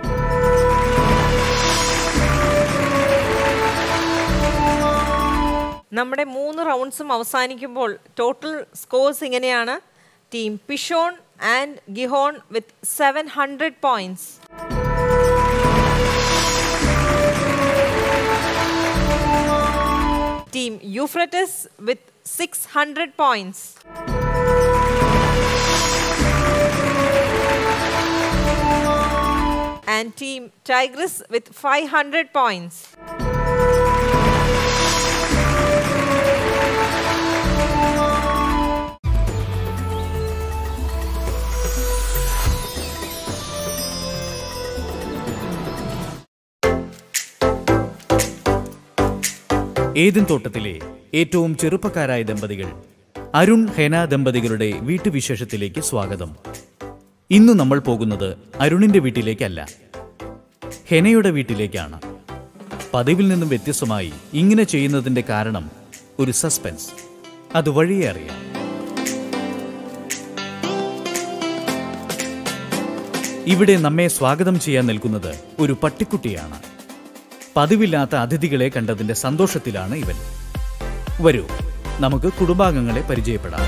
നമ്മുടെ മൂന്ന് റൗണ്ട്സും അവസാനിക്കുമ്പോൾ ടോട്ടൽ സ്കോർസ് ഇങ്ങനെയാണ് team Pishon and Gihon with seven hundred points team Euphrates with six hundred points and team Tigris with 500 points. ഏതൻ തോട്ടത്തിലെ ഏറ്റവും ചെറുപ്പക്കാരായ ദമ്പതികൾ അരുൺ ഹെന ദമ്പതികളുടെ വീട്ടുവിശേഷത്തിലേക്ക് സ്വാഗതം ഇന്ന് നമ്മൾ പോകുന്നത് അരുണിന്റെ വീട്ടിലേക്കല്ല ഹെനയുടെ വീട്ടിലേക്കാണ് പതിവിൽ നിന്നും വ്യത്യസ്തമായി ഇങ്ങനെ ചെയ്യുന്നതിന്റെ കാരണം ഒരു സസ്പെൻസ് അത് വഴിയേ അറിയാം ഇവിടെ നമ്മെ സ്വാഗതം ചെയ്യാൻ നിൽക്കുന്നത് ഒരു പട്ടിക്കുട്ടിയാണ് പതിവില്ലാത്ത അതിഥികളെ കണ്ടതിന്റെ സന്തോഷത്തിലാണ് ഇവൻ വരൂ നമുക്ക് കുടുംബാംഗങ്ങളെ പരിചയപ്പെടാം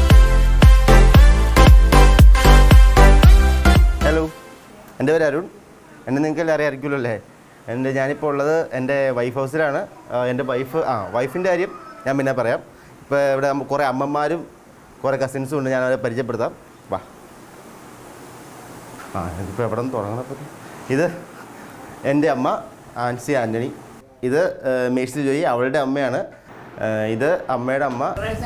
ഹലോ എൻ്റെ പേര് അരുൺ എന്നെ നിങ്ങൾക്ക് എല്ലാം അറിയാമായിരിക്കുമല്ലോ അല്ലേ എൻ്റെ ഞാനിപ്പോൾ ഉള്ളത് എൻ്റെ വൈഫ് ഹൗസിലാണ് ആ, എൻ്റെ വൈഫ് ആ വൈഫിൻ്റെ കാര്യം ഞാൻ പിന്നെ പറയാം ഇപ്പോൾ ഇവിടെ നമ്മ- കുറേ അമ്മമാരും കുറേ കസിൻസും ഉണ്ട് ഞാൻ അവരെ പരിചയപ്പെടുത്താം വാ ആ ഇതിപ്പോൾ എവിടെ നിന്ന് തുടങ്ങണപ്പോൾ ഇത് എൻ്റെ അമ്മ ആൻസി ആൻ്റണി ഇത് ഏഹ്, മേഴ്സി ജോയി അവളുടെ അമ്മയാണ് ഏഹ്, ഇത് അമ്മയുടെ അമ്മ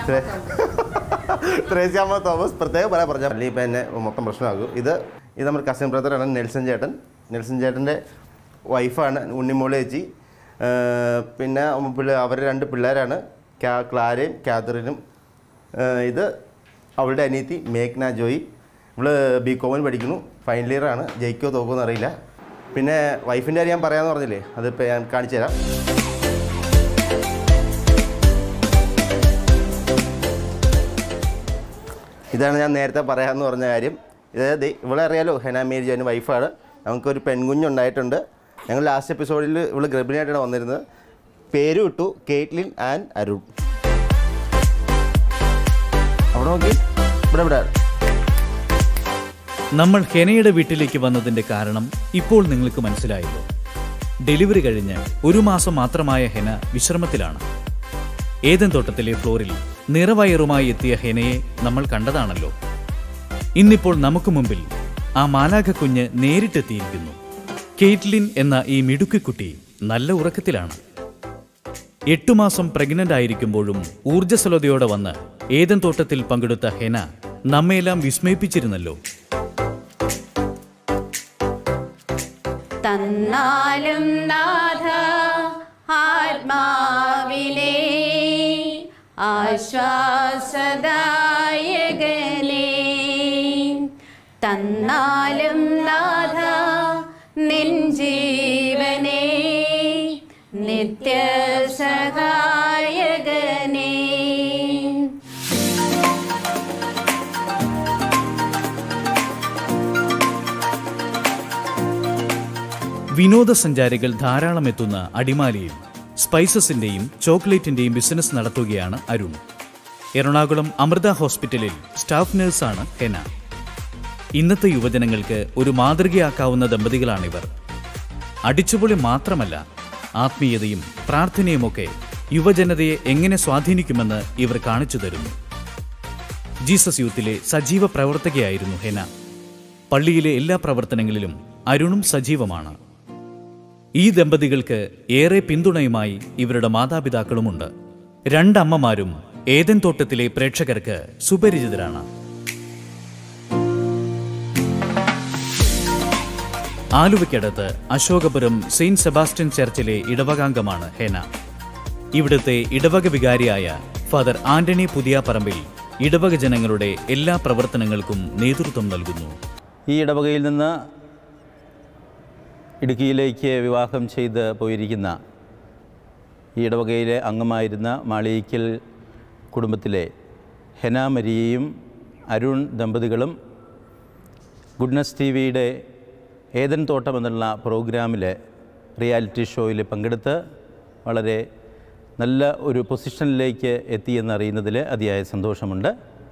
ത്രേസ്യ അമ്മ തോമസ് പ്രത്യേകം പറയാൻ പറഞ്ഞ അല്ലെങ്കിൽ ഇപ്പം എന്നെ മൊത്തം പ്രശ്നമാകും ഇത് ഇത് നമ്മുടെ കസിൻ ബ്രദറാണ് നെൽസൺ ചേട്ടൻ നെൽസൺ ചേട്ടൻ്റെ വൈഫാണ് ഉണ്ണിമോള് ചേച്ചി ഏഹ്, പിന്നെ പിള്ളേ അവർ രണ്ട് പിള്ളേരാണ് ക്യാ ക്ലാരയും കാതറിനും ഏഹ്, ഇത് അവളുടെ അനിയത്തി മേഘ്ന ജോയി ഇവള് ബി കോമിൽ പഠിക്കുന്നു ഫൈനൽ ഇയർ ആണ് ജയിക്കോ തോക്കുമോ അറിയില്ല പിന്നെ വൈഫിൻ്റെ കാര്യം ഞാൻ പറയാമെന്ന് പറഞ്ഞില്ലേ അതിപ്പോൾ ഞാൻ കാണിച്ചു തരാം ഇതാണ് ഞാൻ നേരത്തെ പറയാമെന്ന് പറഞ്ഞ കാര്യം ഇത് ദേ ഇവളെ അറിയാലോ ഹെന മേരി ജോയിൻ്റെ വൈഫാണ് നമുക്കൊരു പെൺകുഞ്ഞുണ്ടായിട്ടുണ്ട് ഞങ്ങൾ ലാസ്റ്റ് എപ്പിസോഡിൽ ഇവള് ഗർഭിണിയായിട്ടാണ് വന്നിരുന്നത് പേരും ഇട്ടു കേറ്റ്ലിൻ ആൻഡ് അരുൺ അവിടെ നോക്കി ഇവിടെ ഇവിടെ നമ്മൾ ഹെനയുടെ വീട്ടിലേക്ക് വന്നതിന്റെ കാരണം ഇപ്പോൾ നിങ്ങൾക്ക് മനസ്സിലായല്ലോ ഡെലിവറി കഴിഞ്ഞ് ഒരു മാസം മാത്രമായ ഹെന വിശ്രമത്തിലാണ് ഏതൻ തോട്ടത്തിലെ ഫ്ലോറിൽ നിറവയറുമായി എത്തിയ ഹെനയെ നമ്മൾ കണ്ടതാണല്ലോ ഇന്നിപ്പോൾ നമുക്ക് മുമ്പിൽ ആ മാലാഖ കുഞ്ഞ് നേരിട്ടെത്തിയിരിക്കുന്നു കേറ്റ്ലിൻ എന്ന ഈ മിടുക്കിക്കുട്ടി നല്ല ഉറക്കത്തിലാണ് എട്ടു മാസം പ്രഗ്നന്റ് ആയിരിക്കുമ്പോഴും ഊർജ്ജസ്വലതയോടെ വന്ന് ഏതൻ തോട്ടത്തിൽ പങ്കെടുത്ത ഹെന നമ്മയെല്ലാം വിസ്മയിപ്പിച്ചിരുന്നല്ലോ തന്നാലും നാഥ ആത്മാവിലെ ആശ്വാസദായകനെ തന്നാലും നാഥ നിൻ ജീവനെ നിത്യസഹായകനെ വിനോദസഞ്ചാരികൾ ധാരാളം എത്തുന്ന അടിമാലിയിൽ സ്പൈസസിന്റെയും ചോക്ലേറ്റിന്റെയും ബിസിനസ് നടത്തുകയാണ് അരുൺ എറണാകുളം അമൃത ഹോസ്പിറ്റലിൽ സ്റ്റാഫ് നഴ്സാണ് ഹെന ഇന്നത്തെ യുവജനങ്ങൾക്ക് ഒരു മാതൃകയാക്കാവുന്ന ദമ്പതികളാണിവർ അടിച്ചുപൊളി മാത്രമല്ല ആത്മീയതയും പ്രാർത്ഥനയുമൊക്കെ യുവജനതയെ എങ്ങനെ സ്വാധീനിക്കുമെന്ന് ഇവർ കാണിച്ചു തരുന്നു ജീസസ് യൂത്തിലെ സജീവ പ്രവർത്തകയായിരുന്നു ഹെന പള്ളിയിലെ എല്ലാ പ്രവർത്തനങ്ങളിലും അരുണും സജീവമാണ് ഈ ദമ്പതികൾക്ക് ഏറെ പിന്തുണയുമായി ഇവരുടെ മാതാപിതാക്കളുമുണ്ട് രണ്ടമ്മമാരും ഏതൻ തോട്ടത്തിലെ പ്രേക്ഷകർക്ക് സുപരിചിതരാണ് ആലുവയ്ക്കടുത്ത് അശോകപുരം സെയിന്റ് സെബാസ്റ്റ്യൻ ചർച്ചിലെ ഇടവകാംഗമാണ് ഹെന ഇവിടുത്തെ ഇടവക വികാരിയായ ഫാദർ ആന്റണി പുതിയാപ്പറമ്പിൽ ഇടവക ജനങ്ങളുടെ എല്ലാ പ്രവർത്തനങ്ങൾക്കും നേതൃത്വം നൽകുന്നു ഈ ഇടവകയിൽ നിന്ന് ഇടുക്കിയിലേക്ക് വിവാഹം ചെയ്ത് പോയിരിക്കുന്ന ഈ ഇടവകയിലെ അംഗമായിരുന്ന മാളിയിക്കൽ കുടുംബത്തിലെ ഹെന മരിയയും അരുൺ ദമ്പതികളും ഗുഡ്നസ് ടി വിയുടെ ഏതൻ തോട്ടം എന്നുള്ള പ്രോഗ്രാമിലെ റിയാലിറ്റി ഷോയിൽ പങ്കെടുത്ത് വളരെ നല്ല ഒരു പൊസിഷനിലേക്ക് എത്തിയെന്നറിയുന്നതിൽ അതിയായ സന്തോഷമുണ്ട്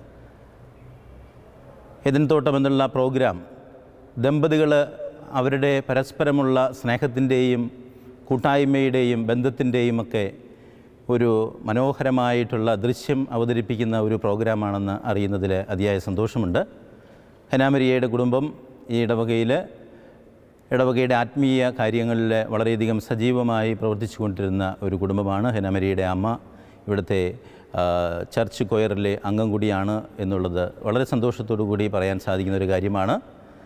ഏതൻ തോട്ടം എന്നുള്ള പ്രോഗ്രാം ദമ്പതികൾ അവരുടെ പരസ്പരമുള്ള സ്നേഹത്തിൻ്റെയും കൂട്ടായ്മയുടെയും ബന്ധത്തിൻ്റെയും ഒക്കെ ഒരു മനോഹരമായിട്ടുള്ള ദൃശ്യം അവതരിപ്പിക്കുന്ന ഒരു പ്രോഗ്രാമാണെന്ന് അറിയുന്നതിൽ അതിയായ സന്തോഷമുണ്ട് ഹനാമരിയയുടെ കുടുംബം ഈ ഇടവകയിൽ ഇടവകയുടെ ആത്മീയ കാര്യങ്ങളിൽ വളരെയധികം സജീവമായി പ്രവർത്തിച്ചു കൊണ്ടിരുന്ന ഒരു കുടുംബമാണ് ഹെനമരിയുടെ അമ്മ ഇവിടുത്തെ ആ, ചർച്ച് കൊയറിലെ അംഗം കൂടിയാണ് എന്നുള്ളത് വളരെ സന്തോഷത്തോടു കൂടി പറയാൻ സാധിക്കുന്ന ഒരു കാര്യമാണ്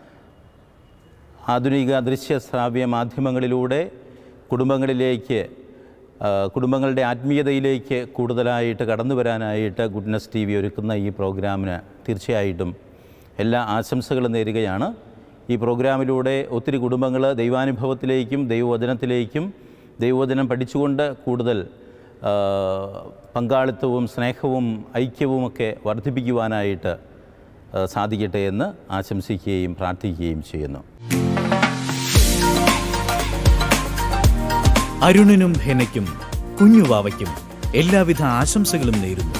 ആധുനിക ദൃശ്യ ശ്രാവ്യ മാധ്യമങ്ങളിലൂടെ കുടുംബങ്ങളിലേക്ക് ആ, കുടുംബങ്ങളുടെ ആത്മീയതയിലേക്ക് കൂടുതലായിട്ട് കടന്നു വരാനായിട്ട് ഗുഡ്നസ് ടി വി ഒരുക്കുന്ന ഈ പ്രോഗ്രാമിന് തീർച്ചയായിട്ടും എല്ലാ ആശംസകളും നേരുകയാണ് ഈ പ്രോഗ്രാമിലൂടെ ഒത്തിരി കുടുംബങ്ങൾ ദൈവാനുഭവത്തിലേക്കും ദൈവവചനത്തിലേക്കും ദൈവവചനം പഠിച്ചുകൊണ്ട് കൂടുതൽ ആ, പങ്കാളിത്തവും സ്നേഹവും ഐക്യവുമൊക്കെ വർദ്ധിപ്പിക്കുവാനായിട്ട് ആ, സാധിക്കട്ടെ എന്ന് ആശംസിക്കുകയും പ്രാർത്ഥിക്കുകയും ചെയ്യുന്നു അരുണിനും ഹെനയ്ക്കും കുഞ്ഞുവാവയ്ക്കും എല്ലാവിധ ആശംസകളും നേരുന്നു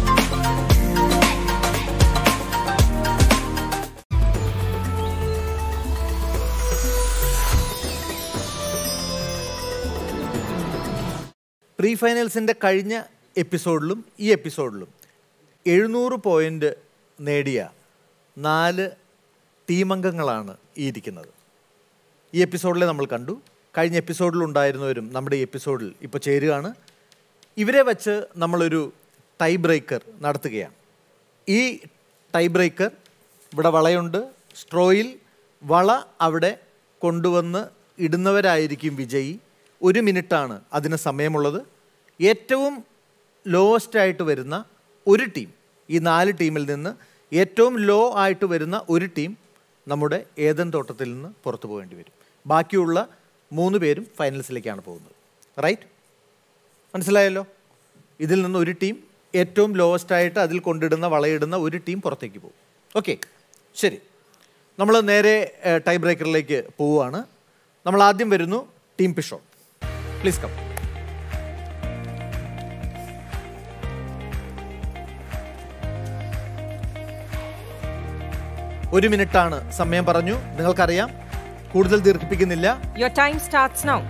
പ്രീ ഫൈനൽസിൻ്റെ കഴിഞ്ഞ എപ്പിസോഡിലും ഈ എപ്പിസോഡിലും എഴുന്നൂറ് പോയിൻ്റ് നേടിയ നാല് ടീമംഗങ്ങളാണ് ഈ ഇരിക്കുന്നത് ഈ എപ്പിസോഡിലെ നമ്മൾ കണ്ടു കഴിഞ്ഞ എപ്പിസോഡിലുണ്ടായിരുന്നവരും നമ്മുടെ ഈ എപ്പിസോഡിൽ ഇപ്പോൾ ചേരുകയാണ് ഇവരെ വച്ച് നമ്മളൊരു ടൈ ബ്രേക്കർ നടത്തുകയാണ് ഈ ടൈ ബ്രേക്കർ ഇവിടെ വളയുണ്ട് സ്ട്രോയിൽ വള അവിടെ കൊണ്ടുവന്ന് ഇടുന്നവരായിരിക്കും വിജയി ഒരു മിനിറ്റാണ് അതിന് സമയമുള്ളത് ഏറ്റവും ലോവസ്റ്റ് ആയിട്ട് വരുന്ന ഒരു ടീം ഈ നാല് ടീമിൽ നിന്ന് ഏറ്റവും ലോ ആയിട്ട് വരുന്ന ഒരു ടീം നമ്മുടെ ഏതൻ തോട്ടത്തിൽ നിന്ന് പുറത്തു പോകേണ്ടി വരും ബാക്കിയുള്ള മൂന്ന് പേരും ഫൈനൽസിലേക്കാണ് പോകുന്നത് റൈറ്റ് മനസ്സിലായല്ലോ ഇതിൽ നിന്ന് ഒരു ടീം ഏറ്റവും ലോവസ്റ്റ് ആയിട്ട് അതിൽ കൊണ്ടിടുന്ന വളയിടുന്ന ഒരു ടീം പുറത്തേക്ക് പോകും ഓക്കെ ശരി നമ്മൾ നേരെ ടൈ ബ്രേക്കറിലേക്ക് പോവുകയാണ് നമ്മൾ ആദ്യം വരുന്നു ടീം പിഷോ പ്ലീസ് കം ഒരു മിനിറ്റാണ് സമയം പറഞ്ഞു നിങ്ങൾക്കറിയാം കൂടുതൽ ദീർഘിപ്പിക്കുന്നില്ല Your time starts now.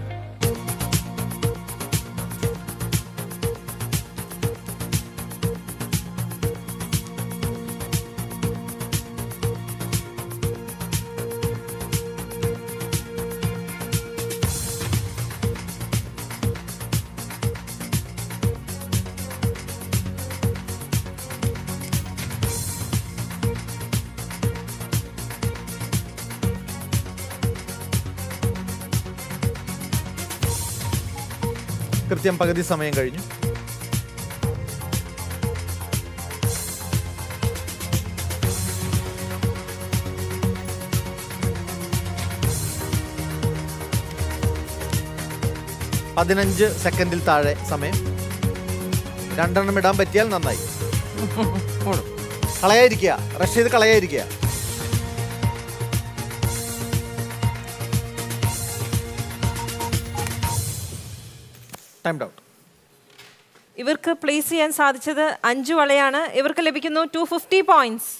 കൃത്യം പകുതി സമയം കഴിഞ്ഞു പതിനഞ്ച് സെക്കൻഡിൽ താഴെ സമയം രണ്ടെണ്ണം ഇടാൻ പറ്റിയാൽ നന്നായി കളയാതിരിക്കുക റഷ് ചെയ്ത് കളയാതിരിക്കുക ടൈം ഔട്ട് ഇവർക്ക് പ്ലേസ് ചെയ്യാൻ സാധിച്ചത് അഞ്ച് വളയാണ് ഇവർക്ക് ലഭിക്കുന്നു ടു ഫിഫ്റ്റി പോയിന്റ്സ്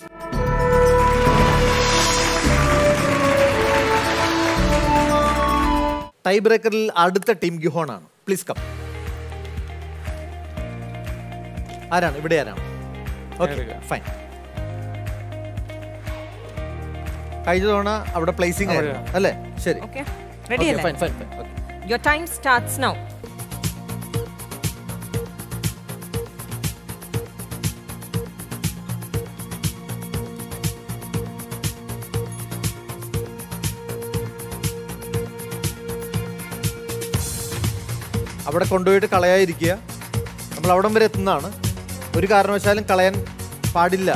ടൈ ബ്രേക്കറിൽ അടുത്ത ടീം ഗിഹോൺ ആണ് പ്ലീസ് കം ആരാണ് ഇവിടെ ആരാണ് ഓക്കെ ഫൈൻ കഴിഞ്ഞ തവണ അവിടെ പ്ലേസിംഗ് ആയിരുന്നു അല്ലേ ശരി ഓക്കെ റെഡി Okay, അല്ലേ fine, fine, fine. Okay. Your time starts now അവിടെ കൊണ്ടുപോയിട്ട് കളയാതിരിക്കുക നമ്മൾ അവിടം വരെ എത്തുന്നതാണ് ഒരു കാരണവശാലും കളയാൻ പാടില്ല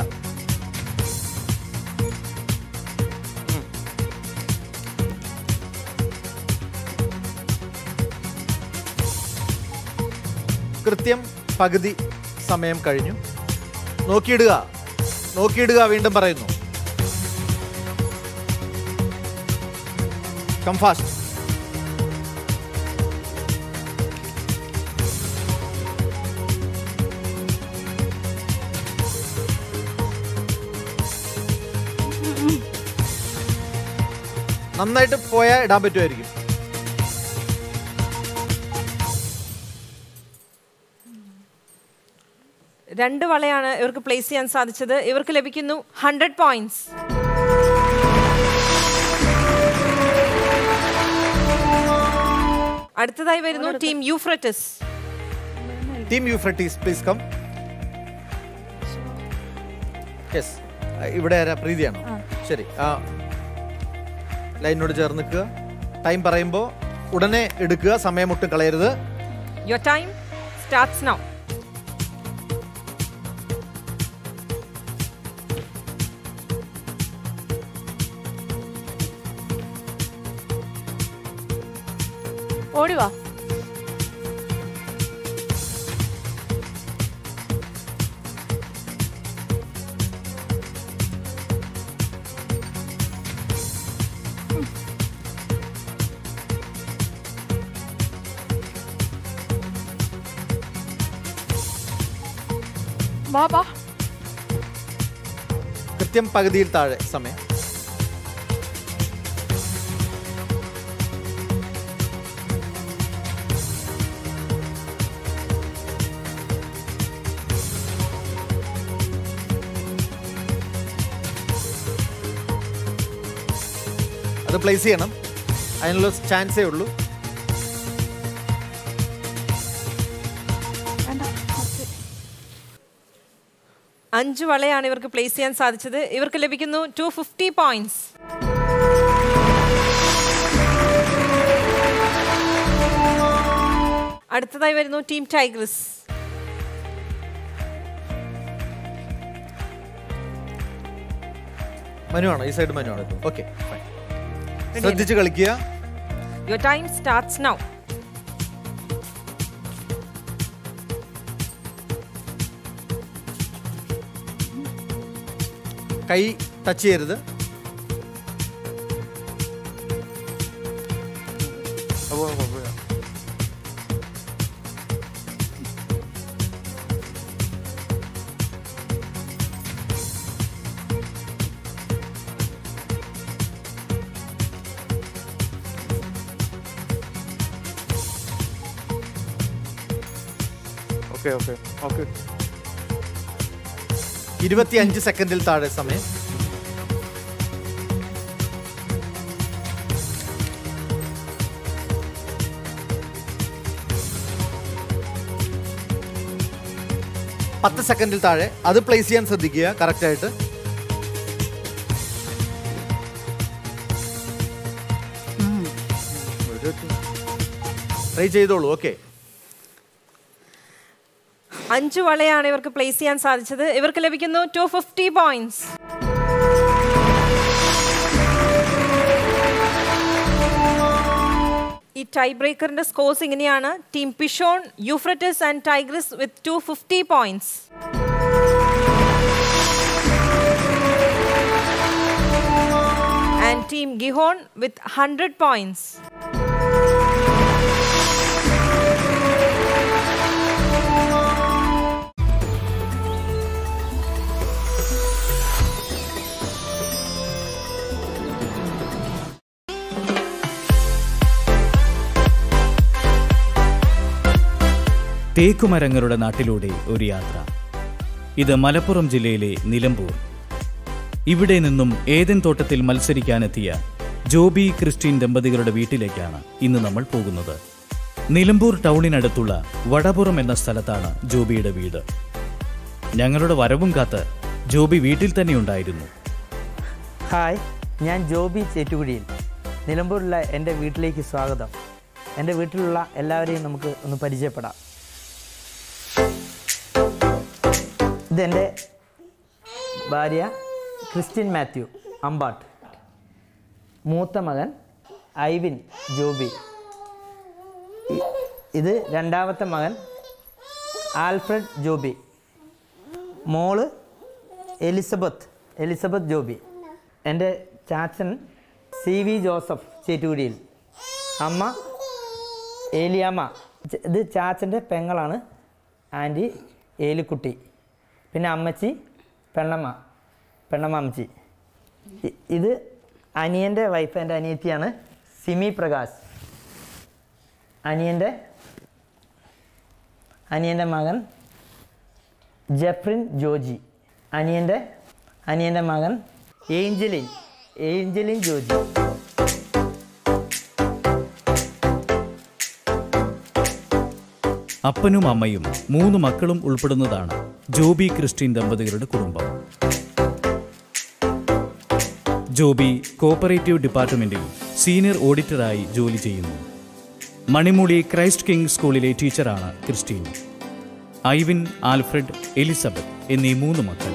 കൃത്യം പകുതി സമയം കഴിഞ്ഞു നോക്കിയിടുക നോക്കിയിടുക വീണ്ടും പറയുന്നു കം ഫാസ്റ്റ് നന്നായിട്ട് പോയാൽ ഇടാൻ പറ്റുമായിരിക്കും രണ്ട് വളയാണ് ഇവർക്ക് പ്ലേസ് ചെയ്യാൻ സാധിച്ചത് ഇവർക്ക് ലഭിക്കുന്നു ഹൺഡ്രഡ് പോയിന്റ്സ് അടുത്തതായി വരുന്നു team Euphrates team Euphrates please come yes ഇവിടെ ആരാ പ്രീതിയാണോ ശരി ആ ലൈനോട് ചേർന്ന് നിൽക്കുക ടൈം പറയുമ്പോൾ ഉടനെ എടുക്കുക സമയം ഒട്ടും കളയരുത് യുവർ ടൈം സ്റ്റാർട്ട്സ് നൗ ഓടി വാ വാ വാ കൃത്യം പകുതിയിൽ താഴെ സമയം അത് പ്ലേസ് ചെയ്യണം അതിനുള്ള ചാൻസേ ഉള്ളൂ അഞ്ച് വളയാണ് ഇവർക്ക് പ്ലേസ് ചെയ്യാൻ സാധിച്ചത് ഇവർക്ക് ലഭിക്കുന്നു ടു ഫിഫ്റ്റി പോയിന്റ്സ് അടുത്തതായി വരുന്നു ടീം ടൈഗ്രസ് മനു ആണോ ഈ സൈഡ് മനു ആണോ ഓക്കെ ശ്രദ്ധിച്ച് കളിക്കുക യുവർ ടൈം സ്റ്റാർട്ട്സ് നൗ കൈ ടച്ച് ചെയ്യരുത് ഓക്കെ ഓക്കെ ഓക്കെ ഇരുപത്തിയഞ്ച് സെക്കൻഡിൽ താഴെ സമയം പത്ത് സെക്കൻഡിൽ താഴെ അത് പ്ലേസ് ചെയ്യാൻ ശ്രദ്ധിക്കുക കറക്റ്റ് ആയിട്ട് ട്രൈ ചെയ്തോളൂ ഓക്കെ അഞ്ച് വളയാണ് ഇവർക്ക് പ്ലേസ് ചെയ്യാൻ സാധിച്ചത് ഇവർക്ക് ലഭിക്കുന്നു ടു ഫിഫ്റ്റി പോയിന്റ്സ് ഈ ടൈ ബ്രേക്കറിന്റെ സ്കോർസ് ഇങ്ങനെയാണ് team Pishon Euphrates and Tigris with two fifty points and team Gihon with hundred points തേക്കുമരങ്ങളുടെ നാട്ടിലൂടെ ഒരു യാത്ര ഇത് മലപ്പുറം ജില്ലയിലെ നിലമ്പൂർ ഇവിടെ നിന്നും ഏതൻ തോട്ടത്തിൽ മത്സരിക്കാനെത്തിയ ജോബി ക്രിസ്റ്റീൻ ദമ്പതികളുടെ വീട്ടിലേക്കാണ് ഇന്ന് നമ്മൾ പോകുന്നത് നിലമ്പൂർ ടൗണിനടുത്തുള്ള വടപുറം എന്ന സ്ഥലത്താണ് ജോബിയുടെ വീട് ഞങ്ങളുടെ വരവും കാത്ത് ജോബി വീട്ടിൽ തന്നെ ഉണ്ടായിരുന്നു ഹായ് ഞാൻ ജോബി ചേറ്റുകുഴിയിൽ നിലമ്പൂരിലുള്ള എൻ്റെ വീട്ടിലേക്ക് സ്വാഗതം എൻ്റെ വീട്ടിലുള്ള എല്ലാവരെയും നമുക്ക് ഒന്ന് പരിചയപ്പെടാം ഇതെൻ്റെ ഭാര്യ ക്രിസ്ത്യൻ മാത്യു അമ്പാട്ട് മൂത്ത മകൻ ഐവിൻ ജോബി ഇ- ഇത് രണ്ടാമത്തെ മകൻ ആൽഫ്രഡ് ജോബി മോള് എലിസബത്ത് എലിസബത്ത് ജോബി എൻ്റെ ചാച്ചൻ സി വി ജോസഫ് ചേറ്റുകുടിയിൽ അമ്മ ഏലിയാമ്മ ച- ഇത് ചാച്ചൻ്റെ പെങ്ങളാണ് ആൻറ്റി ഏലിക്കുട്ടി പിന്നെ അമ്മച്ചി പെണ്ണമ്മ പെണ്ണമ്മ അമ്മച്ചി ഇ- ഇത് അനിയൻ്റെ വൈഫ് എൻ്റെ അനിയത്തിയാണ് സിമി പ്രകാശ് അനിയൻ്റെ അനിയൻ്റെ മകൻ ജെഫ്രിൻ ജോജി അനിയൻ്റെ അനിയൻ്റെ മകൻ ഏഞ്ചലിൻ ഏഞ്ചലിൻ ജോജി അപ്പനും അമ്മയും മൂന്ന് മക്കളും ഉൾപ്പെടുന്നതാണ് ജോബി ക്രിസ്റ്റീൻ ദമ്പതികളുടെ കുടുംബം ജോബി കോപ്പറേറ്റീവ് ഡിപ്പാർട്ട്മെന്റിൽ സീനിയർ ഓഡിറ്ററായി ജോലി ചെയ്യുന്നു മണിമൂടി ക്രൈസ്റ്റ് കിങ് സ്കൂളിലെ ടീച്ചറാണ് ക്രിസ്റ്റീൻ ഐവിൻ ആൽഫ്രഡ് എലിസബത്ത് എന്നീ മൂന്ന് മക്കൾ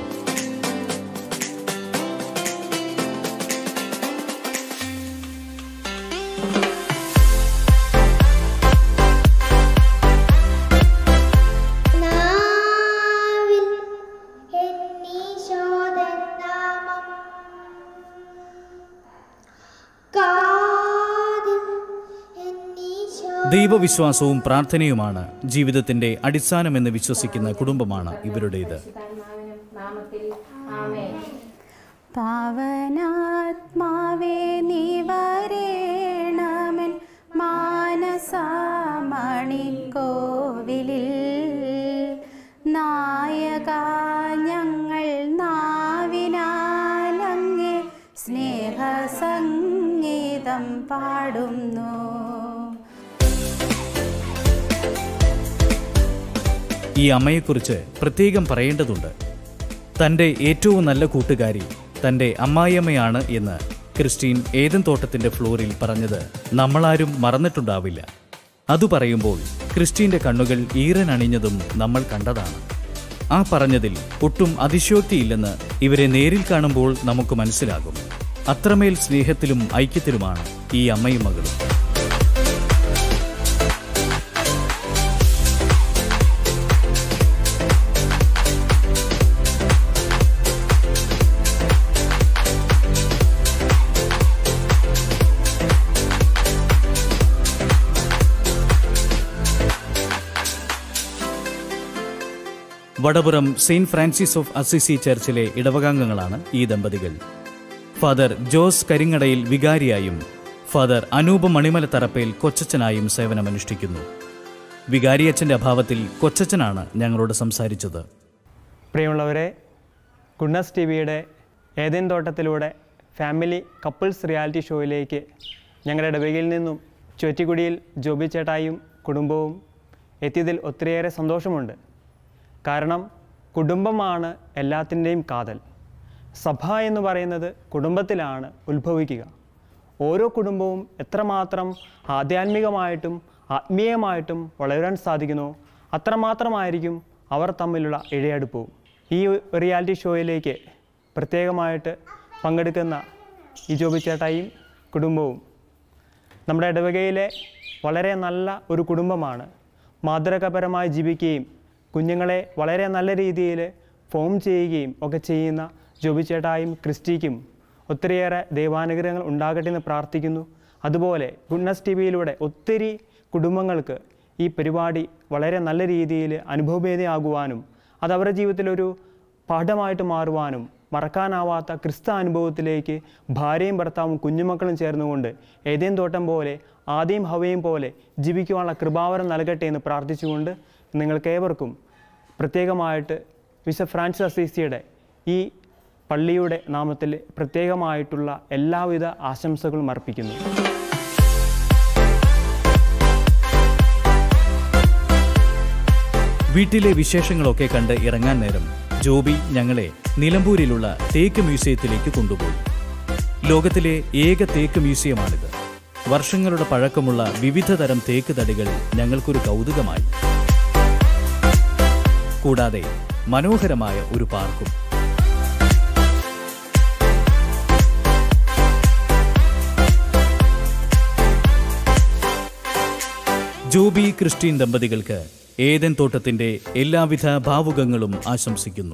ദൈവവിശ്വാസവും പ്രാർത്ഥനയുമാണ് ജീവിതത്തിന്റെ അടിസ്ഥാനമെന്ന് വിശ്വസിക്കുന്ന കുടുംബമാണ് ഇവരുടേത് പാവനാത്മാവേ നിവരേണമൻ മാനസമണിക്കോവിലിൽ നായക ഞങ്ങൾ നാവിനാലങ്ങേ സ്നേഹസംഗീതം പാടുന്നു ഈ അമ്മയെക്കുറിച്ച് പ്രത്യേകം പറയേണ്ടതുണ്ട് തൻ്റെ ഏറ്റവും നല്ല കൂട്ടുകാരി തൻ്റെ അമ്മായിയമ്മയാണ് എന്ന് ക്രിസ്റ്റീൻ ഏതൻ തോട്ടത്തിൻ്റെ ഫ്ലോറിൽ പറഞ്ഞത് നമ്മളാരും മറന്നിട്ടുണ്ടാവില്ല അതു പറയുമ്പോൾ ക്രിസ്റ്റീൻ്റെ കണ്ണുകൾ ഈറനണിഞ്ഞതും നമ്മൾ കണ്ടതാണ് ആ പറഞ്ഞതിൽ ഒട്ടും അതിശയോക്തിയില്ലെന്ന് ഇവരെ നേരിൽ കാണുമ്പോൾ നമുക്ക് മനസ്സിലാകും അത്രമേൽ സ്നേഹത്തിലും ഐക്യത്തിലുമാണ് ഈ അമ്മയും മകളും Vadapuram saint Francis of Assisi ചർച്ചിലെ ഇടവകാംഗങ്ങളാണ് ഈ ദമ്പതികൾ ഫാദർ ജോസ് കരിങ്ങടയിൽ വികാരിയായും ഫാദർ അനൂപ് മണിമല തറപ്പേൽ കൊച്ചച്ചനായും സേവനമനുഷ്ഠിക്കുന്നു വികാരിയച്ഛൻ്റെ അഭാവത്തിൽ കൊച്ചച്ചനാണ് ഞങ്ങളോട് സംസാരിച്ചത് പ്രിയമുള്ളവരെ ഗുഡ്നസ് ടി വിയുടെ ഏതേൻ തോട്ടത്തിലൂടെ ഫാമിലി കപ്പിൾസ് റിയാലിറ്റി ഷോയിലേക്ക് ഞങ്ങളുടെ ഇടവകയിൽ നിന്നും ചുറ്റിക്കുടിയിൽ ജോബി ചേട്ടായും കുടുംബവും എത്തിയതിൽ ഒത്തിരിയേറെ സന്തോഷമുണ്ട് കാരണം കുടുംബമാണ് എല്ലാത്തിൻ്റെയും കാതൽ സഭ എന്ന് പറയുന്നത് കുടുംബത്തിലാണ് ഉത്ഭവിക്കുക ഓരോ കുടുംബവും എത്രമാത്രം ആധ്യാത്മികമായിട്ടും ആത്മീയമായിട്ടും വളരാൻ സാധിക്കുന്നോ അത്രമാത്രമായിരിക്കും അവർ തമ്മിലുള്ള ഇഴയടുപ്പവും ഈ റിയാലിറ്റി ഷോയിലേക്ക് പ്രത്യേകമായിട്ട് പങ്കെടുക്കുന്ന ഈ ജോബി ചേട്ടായും കുടുംബവും നമ്മുടെ ഇടവകയിലെ വളരെ നല്ല ഒരു കുടുംബമാണ് മാതൃകപരമായി ജീവിക്കുകയും കുഞ്ഞുങ്ങളെ വളരെ നല്ല രീതിയിൽ ഫോം ചെയ്യുകയും ഒക്കെ ചെയ്യുന്ന ജോബി ചേട്ടായും ക്രിസ്റ്റിക്കും ഒത്തിരിയേറെ ദൈവാനുഗ്രഹങ്ങൾ ഉണ്ടാകട്ടെ എന്ന് പ്രാർത്ഥിക്കുന്നു അതുപോലെ ഗുഡ്നസ് ടി വിയിലൂടെ ഒത്തിരി കുടുംബങ്ങൾക്ക് ഈ പരിപാടി വളരെ നല്ല രീതിയിൽ അനുഭവഭേദയാകുവാനും അത് അവരുടെ ജീവിതത്തിലൊരു പാഠമായിട്ട് മാറുവാനും മറക്കാനാവാത്ത ക്രിസ്ത അനുഭവത്തിലേക്ക് ഭാര്യയും ഭർത്താവും കുഞ്ഞുമക്കളും ചേർന്നുകൊണ്ട് ഏതേം തോട്ടം പോലെ ആദ്യം ഹവയും പോലെ ജീവിക്കുവാനുള്ള കൃപാവരം നൽകട്ടെ എന്ന് പ്രാർത്ഥിച്ചുകൊണ്ട് നിങ്ങൾക്ക് ഏവർക്കും പ്രത്യേകമായിട്ട് വിശ ഫ്രാൻസിസ് അസീസിയുടെ ഈ പള്ളിയുടെ നാമത്തിൽ പ്രത്യേകമായിട്ടുള്ള എല്ലാവിധ ആശംസകളും അർപ്പിക്കുന്നു വീട്ടിലെ വിശേഷങ്ങളൊക്കെ കണ്ട് ഇറങ്ങാൻ നേരം ജോബി ഞങ്ങളെ നിലമ്പൂരിലുള്ള തേക്ക് മ്യൂസിയത്തിലേക്ക് കൊണ്ടുപോയി ലോകത്തിലെ ഏക തേക്ക് മ്യൂസിയമാണിത് വർഷങ്ങളുടെ പഴക്കമുള്ള വിവിധ തരം തേക്ക് തടികൾ ഞങ്ങൾക്കൊരു കൗതുകമായി കൂടാതെ മനോഹരമായ ഒരു പാർക്കും ജോബി ക്രിസ്റ്റീൻ ദമ്പതികൾക്ക് ഏതൻ തോട്ടത്തിന്റെ എല്ലാവിധ ഭാവുകങ്ങളും ആശംസിക്കുന്നു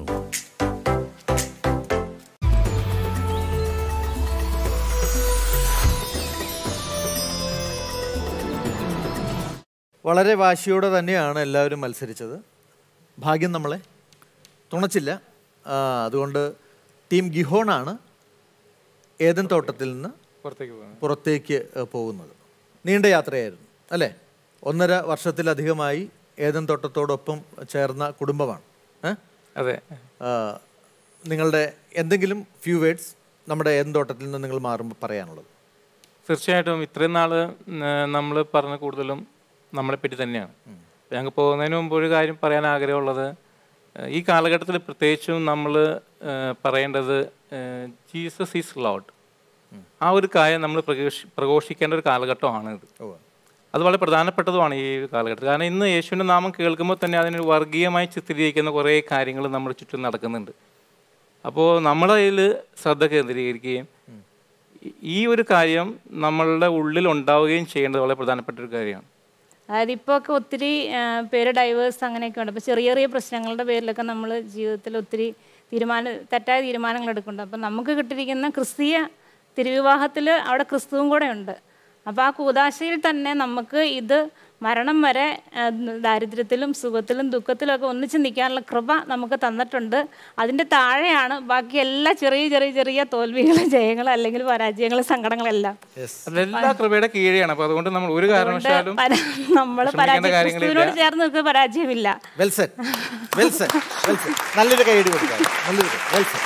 വളരെ വാശിയോടെ തന്നെയാണ് എല്ലാവരും മത്സരിച്ചത് ഭാഗ്യം നമ്മളെ തുണച്ചില്ല ആ, അതുകൊണ്ട് ടീം ഗിഹോണാണ് ഏതൻ തോട്ടത്തിൽ നിന്ന് പുറത്തേക്ക് പോകുന്നത്. പുറത്തേക്ക് ഏഹ്, പോകുന്നത് നീണ്ട യാത്രയായിരുന്നു അല്ലേ ഒന്നര വർഷത്തിലധികമായി ഏതൻ തോട്ടത്തോടൊപ്പം ചേർന്ന കുടുംബമാണ് ഏ? അതെ ആ, നിങ്ങളുടെ എന്തെങ്കിലും ഫ്യൂ വേർഡ്സ് നമ്മുടെ ഏതൻ തോട്ടത്തിൽ നിന്ന് നിങ്ങൾ മാറുമ്പോൾ പറയാനുള്ളത് തീർച്ചയായിട്ടും ഇത്രയും നാൾ നമ്മൾ പറഞ്ഞ കൂടുതലും നമ്മളെ പറ്റി തന്നെയാണ് ഞങ്ങൾക്ക് പോകുന്നതിന് മുമ്പ് ഒരു കാര്യം പറയാൻ ആഗ്രഹമുള്ളത് ഏഹ് ഈ കാലഘട്ടത്തിൽ പ്രത്യേകിച്ചും നമ്മൾ പറയേണ്ടത് ജീസസ് ഈസ് ലോഡ് ആ ഒരു കാര്യം നമ്മൾ പ്രഘോഷി പ്രഘോഷിക്കേണ്ട ഒരു കാലഘട്ടമാണ് ഇത് അത് വളരെ പ്രധാനപ്പെട്ടതുമാണ് ഈ കാലഘട്ടത്തിൽ കാരണം ഇന്ന് യേശുവിൻ്റെ നാമം കേൾക്കുമ്പോൾ തന്നെ അതിനൊരു വർഗീയമായി ചിത്രീകരിക്കുന്ന കുറേ കാര്യങ്ങൾ നമ്മുടെ ചുറ്റും നടക്കുന്നുണ്ട് അപ്പോൾ നമ്മുടെ കയ്യിൽ ശ്രദ്ധ കേന്ദ്രീകരിക്കുകയും ഈ- ഈ ഒരു കാര്യം നമ്മളുടെ ഉള്ളിൽ ഉണ്ടാവുകയും ചെയ്യേണ്ടത് വളരെ പ്രധാനപ്പെട്ട ഒരു കാര്യമാണ് അതായത് ഇപ്പോൾ ഒക്കെ ഒത്തിരി ആ, പേര് ഡൈവേഴ്സ് അങ്ങനെയൊക്കെ ഉണ്ട് അപ്പോൾ ചെറിയ ചെറിയ പ്രശ്നങ്ങളുടെ പേരിലൊക്കെ നമ്മൾ ജീവിതത്തിൽ ഒത്തിരി തീരുമാന തെറ്റായ തീരുമാനങ്ങൾ എടുക്കുന്നുണ്ട് അപ്പം നമുക്ക് കിട്ടിയിരിക്കുന്ന ക്രിസ്തീയ തിരുവിവാഹത്തിൽ അവിടെ ക്രിസ്തുവും കൂടെ ഉണ്ട് അപ്പോൾ ആ കൂതാശയിൽ തന്നെ നമുക്ക് ഇത് മരണം വരെ ആ, ദാരിദ്ര്യത്തിലും സുഖത്തിലും ദുഃഖത്തിലും ഒക്കെ ഒന്നിച്ച് നിൽക്കാനുള്ള കൃപ നമുക്ക് തന്നിട്ടുണ്ട് അതിൻ്റെ താഴെയാണ് ബാക്കി എല്ലാ ചെറിയ ചെറിയ ചെറിയ തോൽവികളും ജയങ്ങളും അല്ലെങ്കിൽ പരാജയങ്ങളും സങ്കടങ്ങളെല്ലാം അതെല്ലാ കൃപയുടെ കീഴെയാണ് അപ്പോൾ അതുകൊണ്ട് നമ്മൾ ഒരു കാരണവശാലും നമ്മൾ വിഷമിക്കേണ്ട പരാജയം കാര്യങ്ങളില്ല. ക്രിസ്തുവിനോട് ചേർന്ന് നിൽക്കുക പരാജയമില്ല വെൽസൺ വെൽസൺ വെൽസൺ നല്ലൊരു കൈയടി കൊടുക്കാം നല്ലൊരു കൈ വെൽസൺ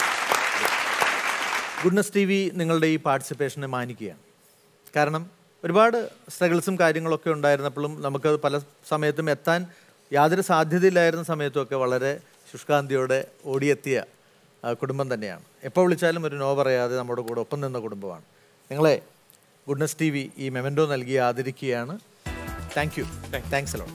ഗുഡ്നസ് ടി വി നിങ്ങളുടെ ഈ പാർട്ടിസിപ്പേഷനെ മാനിക്കുകയാണ് കാരണം ഒരുപാട് സ്ട്രഗിൾസും കാര്യങ്ങളൊക്കെ ഉണ്ടായിരുന്നപ്പോഴും നമുക്കത് പല സമയത്തും എത്താൻ യാതൊരു സാധ്യതയില്ലായിരുന്ന സമയത്തുമൊക്കെ വളരെ ശുഷ്കാന്തിയോടെ ഓടിയെത്തിയ ആ, കുടുംബം തന്നെയാണ് എപ്പോൾ വിളിച്ചാലും ഒരു നോ പറയാതെ നമ്മുടെ കൂടെ ഒപ്പം നിന്ന കുടുംബമാണ് നിങ്ങളെ ഗുഡ്നസ് ടി വി ഈ മെമൻറ്റോ നൽകി ആദരിക്കുകയാണ് താങ്ക് യു താങ്ക്സ് അലോൺ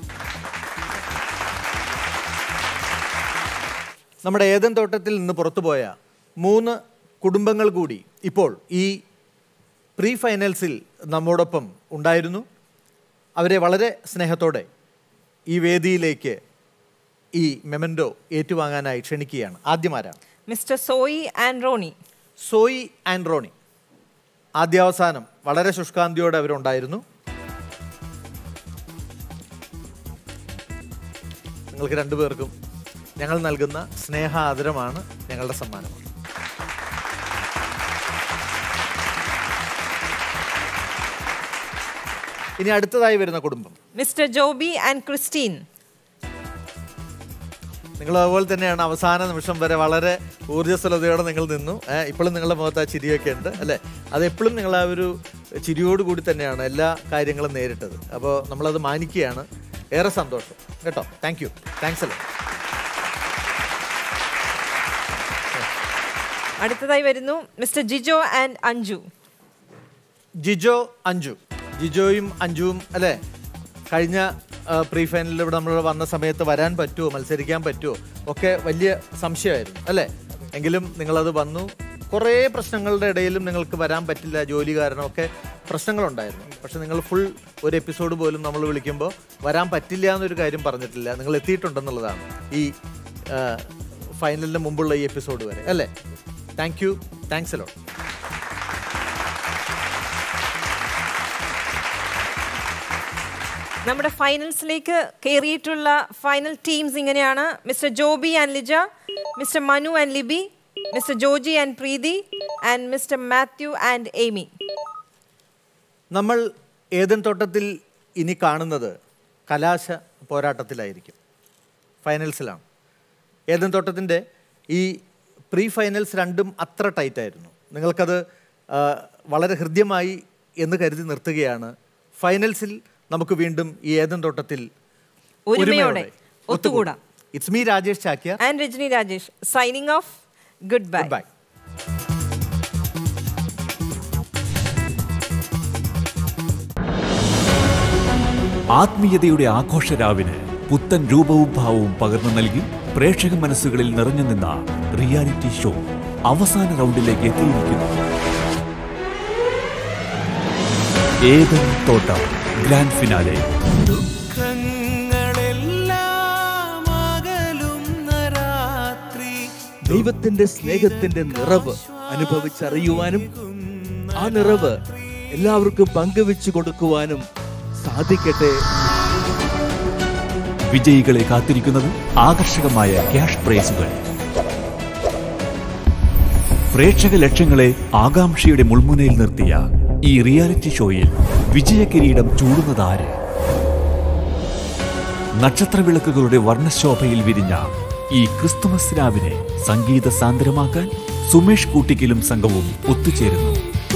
നമ്മുടെ ഏതൻ തോട്ടത്തിൽ നിന്ന് പുറത്തുപോയ മൂന്ന് കുടുംബങ്ങൾ കൂടി ഇപ്പോൾ ഈ പ്രീ ഫൈനൽസിൽ നമ്മോടൊപ്പം ഉണ്ടായിരുന്നു അവരെ വളരെ സ്നേഹത്തോടെ ഈ വേദിയിലേക്ക് ഈ മെമൻഡോ ഏറ്റുവാങ്ങാനായി ക്ഷണിക്കുകയാണ് ആദ്യമാരാണ് mister Soyi and Roni Soyi and Roni ആദ്യാവസാനം വളരെ ശുഷ്കാന്തിയോടെ അവരുണ്ടായിരുന്നു നിങ്ങൾക്ക് രണ്ടുപേർക്കും ഞങ്ങൾ നൽകുന്ന സ്നേഹ ആദരമാണ് ഞങ്ങളുടെ സമ്മാനമാണ് ഇനി അടുത്തതായി വരുന്ന കുടുംബം മിസ്റ്റർ ജോബി ആൻഡ് ക്രിസ്റ്റീൻ നിങ്ങൾ അതുപോലെ തന്നെയാണ് അവസാന നിമിഷം വരെ വളരെ ഊർജ്ജസ്വലതയോടെ നിങ്ങൾ നിന്നു ഏഹ് ഇപ്പോഴും നിങ്ങളുടെ മുഖത്ത് ആ ചിരിയൊക്കെ ഉണ്ട് അല്ലേ അത് എപ്പോഴും നിങ്ങൾ ആ ഒരു ചിരിയോടുകൂടി തന്നെയാണ് എല്ലാ കാര്യങ്ങളും നേരിട്ടത് അപ്പോൾ നമ്മളത് മാനിക്കുകയാണ് ഏറെ സന്തോഷം കേട്ടോ താങ്ക് യു താങ്ക്സ് അല്ലേ അടുത്തതായി വരുന്നു മിസ്റ്റർ ജിജോ ആൻഡ് അഞ്ജു ജിജോ അഞ്ജു ജിജോയും അഞ്ജുവും അല്ലേ കഴിഞ്ഞ പ്രീ ഫൈനലിൽ ഇവിടെ നമ്മൾ വന്ന സമയത്ത് വരാൻ പറ്റുമോ മത്സരിക്കാൻ പറ്റുമോ ഒക്കെ വലിയ സംശയമായിരുന്നു അല്ലേ എങ്കിലും നിങ്ങളത് വന്നു കുറേ പ്രശ്നങ്ങളുടെ ഇടയിലും നിങ്ങൾക്ക് വരാൻ പറ്റില്ല ജോലി കാരണം ഒക്കെ പ്രശ്നങ്ങളുണ്ടായിരുന്നു പക്ഷെ നിങ്ങൾ ഫുൾ ഒരു എപ്പിസോഡ് പോലും നമ്മൾ വിളിക്കുമ്പോൾ വരാൻ പറ്റില്ല എന്നൊരു കാര്യം പറഞ്ഞിട്ടില്ല നിങ്ങൾ എത്തിയിട്ടുണ്ടെന്നുള്ളതാണ് ഈ ഫൈനലിന് മുമ്പുള്ള ഈ എപ്പിസോഡ് വരെ അല്ലേ താങ്ക് യു താങ്ക്സ് അലോ നമ്മുടെ ഫൈനൽസിലേക്ക് കയറിയിട്ടുള്ള ഫൈനൽ ടീംസ് ഇങ്ങനെയാണ് mister Joby and Lija mister Manu and Libi mister Joji and Preethi and mister Mathew and Amy നമ്മൾ ഏതൻ തോട്ടത്തിൽ ഇനി കാണുന്നത് കലാശ പോരാട്ടത്തിലായിരിക്കും ഫൈനൽസിലാണ് ഏതൻ തോട്ടത്തിൻ്റെ ഈ പ്രീ ഫൈനൽസ് രണ്ടും അത്ര ടൈറ്റായിരുന്നു നിങ്ങൾക്കത് ആ, വളരെ ഹൃദ്യമായി എന്ന് കരുതി നിർത്തുകയാണ് ഫൈനൽസിൽ നമുക്ക് വീണ്ടും ഈ ഏതൻ തോട്ടത്തിൽ ഒരുമയോടെ ഒത്തുകൂടാം it's me Rajesh Chakyar and Rajani Rajesh signing off good bye bye ആത്മീയതയുടെ ആഘോഷരാവിന് പുത്തൻ രൂപവും ഭാവവും പകർന്നു നൽകി പ്രേക്ഷക മനസ്സുകളിൽ നിറഞ്ഞു നിന്ന റിയാലിറ്റി ഷോ അവസാന റൗണ്ടിലേക്ക് എത്തിയിരിക്കുന്നു ഏതൻ തോട്ടം ഗ്രാൻഡ് ഫിനാലെ ദൈവത്തിന്റെ സ്നേഹത്തിന്റെ നിറവ് അനുഭവിച്ചറിയുവാനും ആ നിറവ് എല്ലാവർക്കും പങ്കുവെച്ചു കൊടുക്കുവാനും സാധിക്കട്ടെ വിജയികളെ കാത്തിരിക്കുന്നത് ആകർഷകമായ ക്യാഷ് പ്രൈസുകൾ പ്രേക്ഷക ലക്ഷ്യങ്ങളെ ആകാംക്ഷയുടെ മുൾമുനയിൽ നിർത്തിയ ഈ റിയാലിറ്റി ഷോയിൽ വിജയകിരീടം ചൂടുന്നതാര് നക്ഷത്രവിളക്കുകളുടെ വർണ്ണശോഭയിൽ വിരിഞ്ഞ ഈ ക്രിസ്തുമസ് രാവിനെ സംഗീത സാന്ദ്രമാക്കാൻ സുമേഷ് കൂട്ടിക്കലും സംഘവും ഒത്തുചേരുന്നു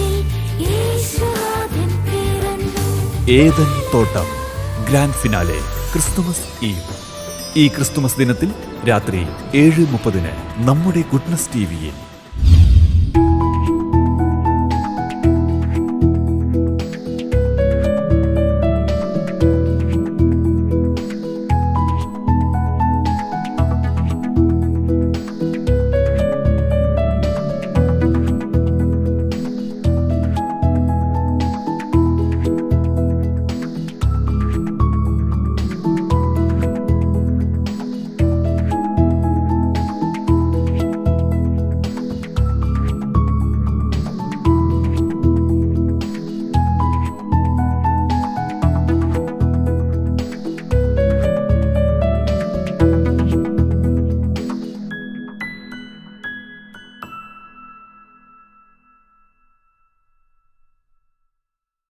ഏതൻ തോട്ടം ഗ്രാൻഡ് ഫിനാലെ ക്രിസ്തുമസ് ഈവ് ഈ ക്രിസ്തുമസ് ദിനത്തിൽ രാത്രി ഏഴ് മുപ്പതിന് നമ്മുടെ ഗുഡ്നസ് ടി വിയിൽ